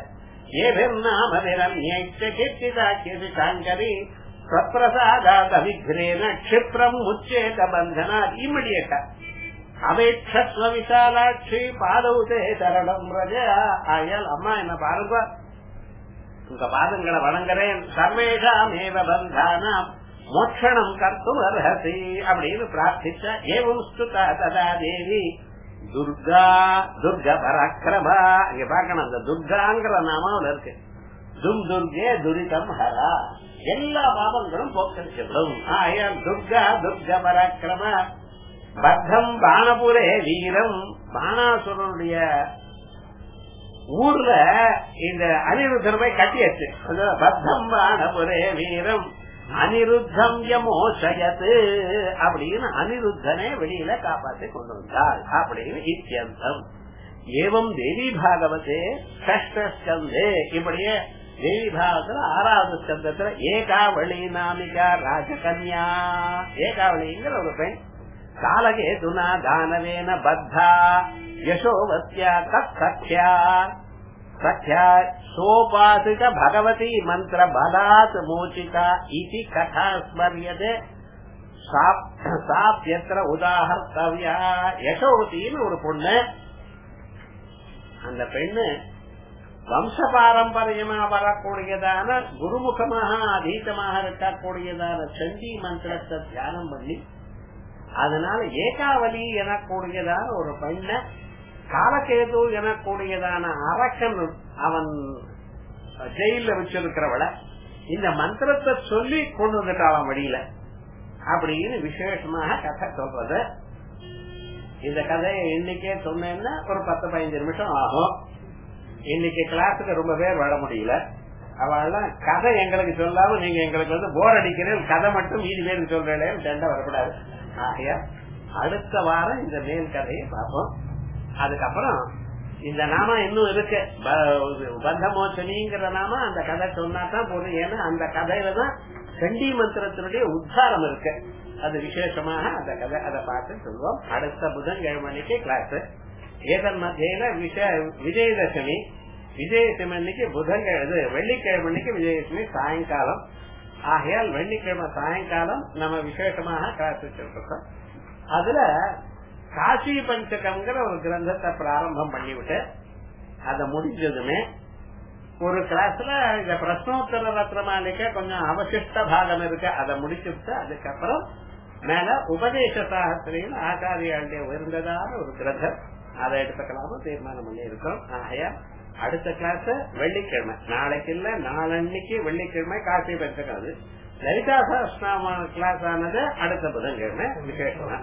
ஏபிர்நாமதிரண்யேச்சிதாக்கியதி சத்ரசாதாத விக்ரேன க்ஷிப்ரம் முச்சேத பந்தனா இம்மிடியட்டா அபேட்சஸ்வ விசாலாட்சி பாதவுதே தரணம் ரஜா ஆயால் அம்மா என்ன பாருங்க உங்க பாதங்களை வணங்குறேன் சர்வேஷாமேவ பந்தானாம் மோட்சணம் கர்த்தும் அர்ஹசி அப்படின்னு பிரார்த்திச்ச ஏவம் ஸ்துதா ததா தேவி துர்கா துர்கா பராக்கிரமா இங்க பாக்கணும் அந்த துர்காங்கிற நாமாவில் இருக்கு தும் துர்கே துரிதம் ஹரா எல்லா பாவங்களும் போக்கடிச்சிடும் ஆயால் துர்கா துர்கா பராக்கிரம பத்தம் பானபுரே வீரம் பானாசுரனுடைய ஊர்ல இந்த அனிருத்தர் போய் கட்டியாச்சு பத்தம் பானபுரே வீரம் அனிருத்தம் யமோசயத்து அப்படின்னு அனிருத்தனே வெளியில காப்பாற்றி கொண்டு வந்தாள் அப்படின்னு இத்தியந்தம் ஏவம் தேவி பாகவதே கஷ்டஸ்கந்தே இப்படியே தேவி பாகவத்துல ஆறாவது ஸ்கந்தத்துல ஏகாவளி நாமிகா ராஜகன்யா ஏகாவளிங்கிற ஒரு பெண் காலகேதுனா தானவேன பத்தா யசோவத்யா தத்யா சத்யா சோபாசிக பகவதி மந்திர பலாத் மோச்சிதா இது கதா ஸ்மரியதே சாப்பியத்திர உதாகர்த்தவியா யசோவதின்னு ஒரு பொண்ணு அந்த பெண்ணு வம்ச பாரம்பரியமா வரக்கூடியதான குருமுகமாக அதீதமாக இருக்கக்கூடியதான சண்டி மந்திரத்தை தியானம் பண்ணி அதனால ஏகாவலி எனக்கூடியதான ஒரு பெண்ணை காலகேது எனக்கூடியதான அரக்கன் அவன் ஜெயில வச்சிருக்கிறவள இந்த மந்திரத்தை சொல்லி கொண்டு வந்துட்டாளாம் வழியில அப்படின்னு விசேஷமாக கதை சொல்றது இந்த கதையை இன்னைக்கே சொன்னேன்னா ஒரு பத்து பதினஞ்சு நிமிஷம் ஆகும் இன்னைக்கு கிளாஸுக்கு ரொம்ப பேர் வர முடியல அவள்லாம் கதை எங்களுக்கு சொல்லாம நீங்க எங்களுக்கு வந்து போர் அடிக்கிறேன் கதை மட்டும் மீதி பேருக்கு சொல்றேன் சண்டை வரக்கூடாது ஆகையா அடுத்த வாரம் இந்த மேல் கதையை பார்ப்போம் அதுக்கப்புறம் இந்த நாம இன்னும் இருக்கு பந்தமோச்சனிங்கிற நாம அந்த கதை சொன்னா தான் போதும் ஏன்னா அந்த கதையில தான் சண்டி மந்திரத்தினுடைய உத்தாரம் இருக்கு அது விசேஷமாக அந்த கதை அதை பார்த்து சொல்வோம் அடுத்த புதன்கிழமைக்கு கிளாஸ் ஏதன் மத்தியில விஜயதசமி விஜயதசமி அன்னைக்கு புதன்கிழமை வெள்ளிக்கிழமைக்கு விஜயதசமி சாயங்காலம் ஆகையால் வெள்ளிக்கிழமை சாயங்காலம் நம்ம விசேஷமாக கிளாஸ் வச்சிருக்கோம் அதுல காசி பஞ்சகம்ங்கிற ஒரு கிரந்தத்தை பிராரம்பம் பண்ணிவிட்டு அத முடிஞ்சதுமே ஒரு கிளாஸ்ல இந்த பிரஸ்னோத்தர ரத்ன மாளிகை கொஞ்சம் அவசிஷ்ட பாகம் இருக்கு அதை முடிச்சுட்டு அதுக்கப்புறம் மேல உபதேச சாகத்திரையில் ஆச்சாரியாண்டிய உயர்ந்ததான ஒரு கிரந்தம் அதை எடுத்துக்கலாம தீர்மானம் பண்ணி இருக்கோம் ஆகையா அடுத்த கிளாஸ் வெள்ளிக்கிழமை நாளைக்கு இல்ல நாளன்னைக்கு வெள்ளிக்கிழமை காசி பஞ்சகம் அது லலிதா சஹஸ்நாம கிளாஸ் ஆனது அடுத்த புதன்கிழமை விசேஷமா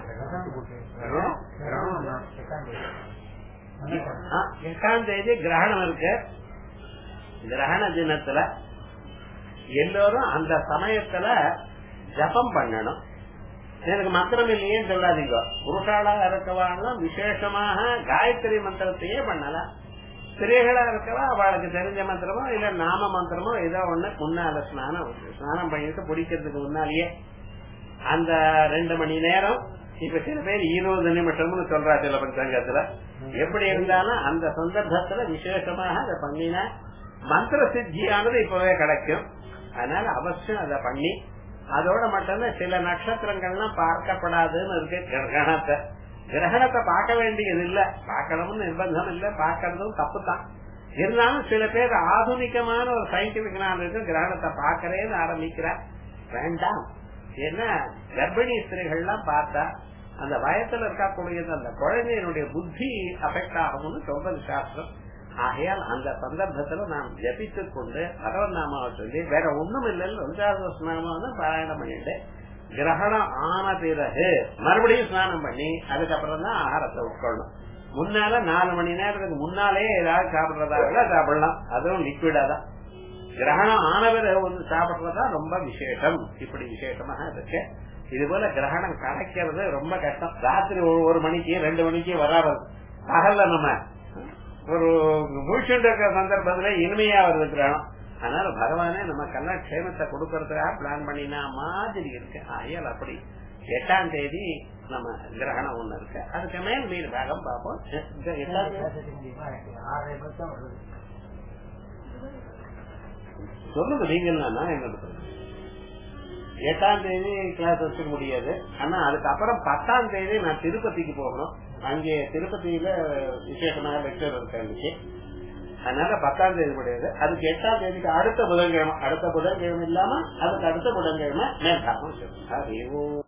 எட்டாம் தேதி கிரகணம் இருக்கு கிரகண தினத்துல எல்லோரும் அந்த சமயத்துல ஜபம் பண்ணணும் எனக்கு மந்திரம் இல்லையேன்னு சொல்லாதீங்க புருஷாளா இருக்கவான்லாம் விசேஷமாக காயத்ரி மந்திரத்தையே பண்ணலாம் ஸ்திரீகளா இருக்கவா அவளுக்கு தெரிஞ்ச மந்திரமோ இல்ல நாம மந்திரமோ ஏதோ ஒண்ணு முன்னால ஸ்நானம் ஸ்நானம் பண்ணிட்டு பிடிக்கிறதுக்கு முன்னாலேயே அந்த ரெண்டு மணி நேரம் இப்ப சில பேர் இருபது நிமிஷம்னு சொல்றா சில பஞ்சாங்கத்துல எப்படி இருந்தாலும் அந்த சந்தர்ப்பத்துல விசேஷமாக அதை பண்ணினா மந்திர சித்தியானது இப்பவே கிடைக்கும் அதனால அவசியம் அதை பண்ணி அதோட மட்டும்தான் சில நட்சத்திரங்கள்லாம் பார்க்கப்படாதுன்னு இருக்கு கிரகணத்தை கிரகணத்தை பார்க்க வேண்டியது இல்ல பார்க்கணும்னு நிர்பந்தம் இல்ல பார்க்கறதும் தப்பு தான் இருந்தாலும் சில பேர் ஆதுனிகமான ஒரு சயின்டிபிக் நாலேஜ் கிரகணத்தை பார்க்கறேன்னு ஆரம்பிக்கிற வேண்டாம் ஏன்னா கர்ப்பிணி ஸ்திரீகள்லாம் பார்த்தா அந்த வயத்துல இருக்கக்கூடியது அந்த குழந்தையினுடைய புத்தி அஃபெக்ட் ஆகும்னு சொல்றது சாஸ்திரம் ஆகையால் அந்த சந்தர்ப்பத்துல நாம் ஜபித்துக் கொண்டு பகவன் நாமாவை சொல்லி வேற ஒண்ணும் இல்லைன்னு ஒன்றாவது நாமாவை பாராயணம் பண்ணிட்டு கிரகணம் ஆன பிறகு மறுபடியும் ஸ்நானம் பண்ணி அதுக்கப்புறம் தான் ஆகாரத்தை உட்கொள்ளணும் முன்னால நாலு மணி நேரத்துக்கு முன்னாலே ஏதாவது சாப்பிடுறதா இருந்தா சாப்பிடலாம் அதுவும் லிக்விடா தான் கிரகணம் ஆன பிறகு வந்து சாப்பிடுறதா ரொம்ப விசேஷம் இப்படி விசேஷமாக இருக்கு இது போல கிரகணம் கிடைக்கிறது ரொம்ப கஷ்டம் ராத்திரி ஒரு- ஒரு மணிக்கு ரெண்டு மணிக்கு வராது பகல்ல நம்ம ஒரு முழிச்சுட்டு இருக்கிற சந்தர்ப்பத்துல இனிமையா வருது கிரகணம் அதனால பகவானே நமக்கெல்லாம் க்ஷேமத்தை கொடுக்கறதுக்காக பிளான் பண்ணினா மாதிரி இருக்கு ஆயல் அப்படி எட்டாம் தேதி நம்ம கிரகணம் ஒண்ணு இருக்கு அதுக்கு மேல் மீன் பாகம் பார்ப்போம் இந்த எட்டாம் தேதி ஆறரை பக்கம் வருது சொல்லுங்க நீங்க என்னன்னா என்ன சொல்லுங்க எட்டாம் தேதி கிளாஸ் வச்சுக்க முடியாது ஆனா அதுக்கப்புறம் பத்தாம் தேதி நான் திருப்பதிக்கு போகணும் அங்கே திருப்பதியில விசேஷமாக லெக்சர் இருக்கு அன்னைக்கு அதனால பத்தாம் தேதி முடியாது அதுக்கு எட்டாம் தேதிக்கு அடுத்த புதன்கிழமை அடுத்த புதன்கிழமை இல்லாம அதுக்கு அடுத்த புதன்கிழமை மேற்காமம் சொல்லுங்க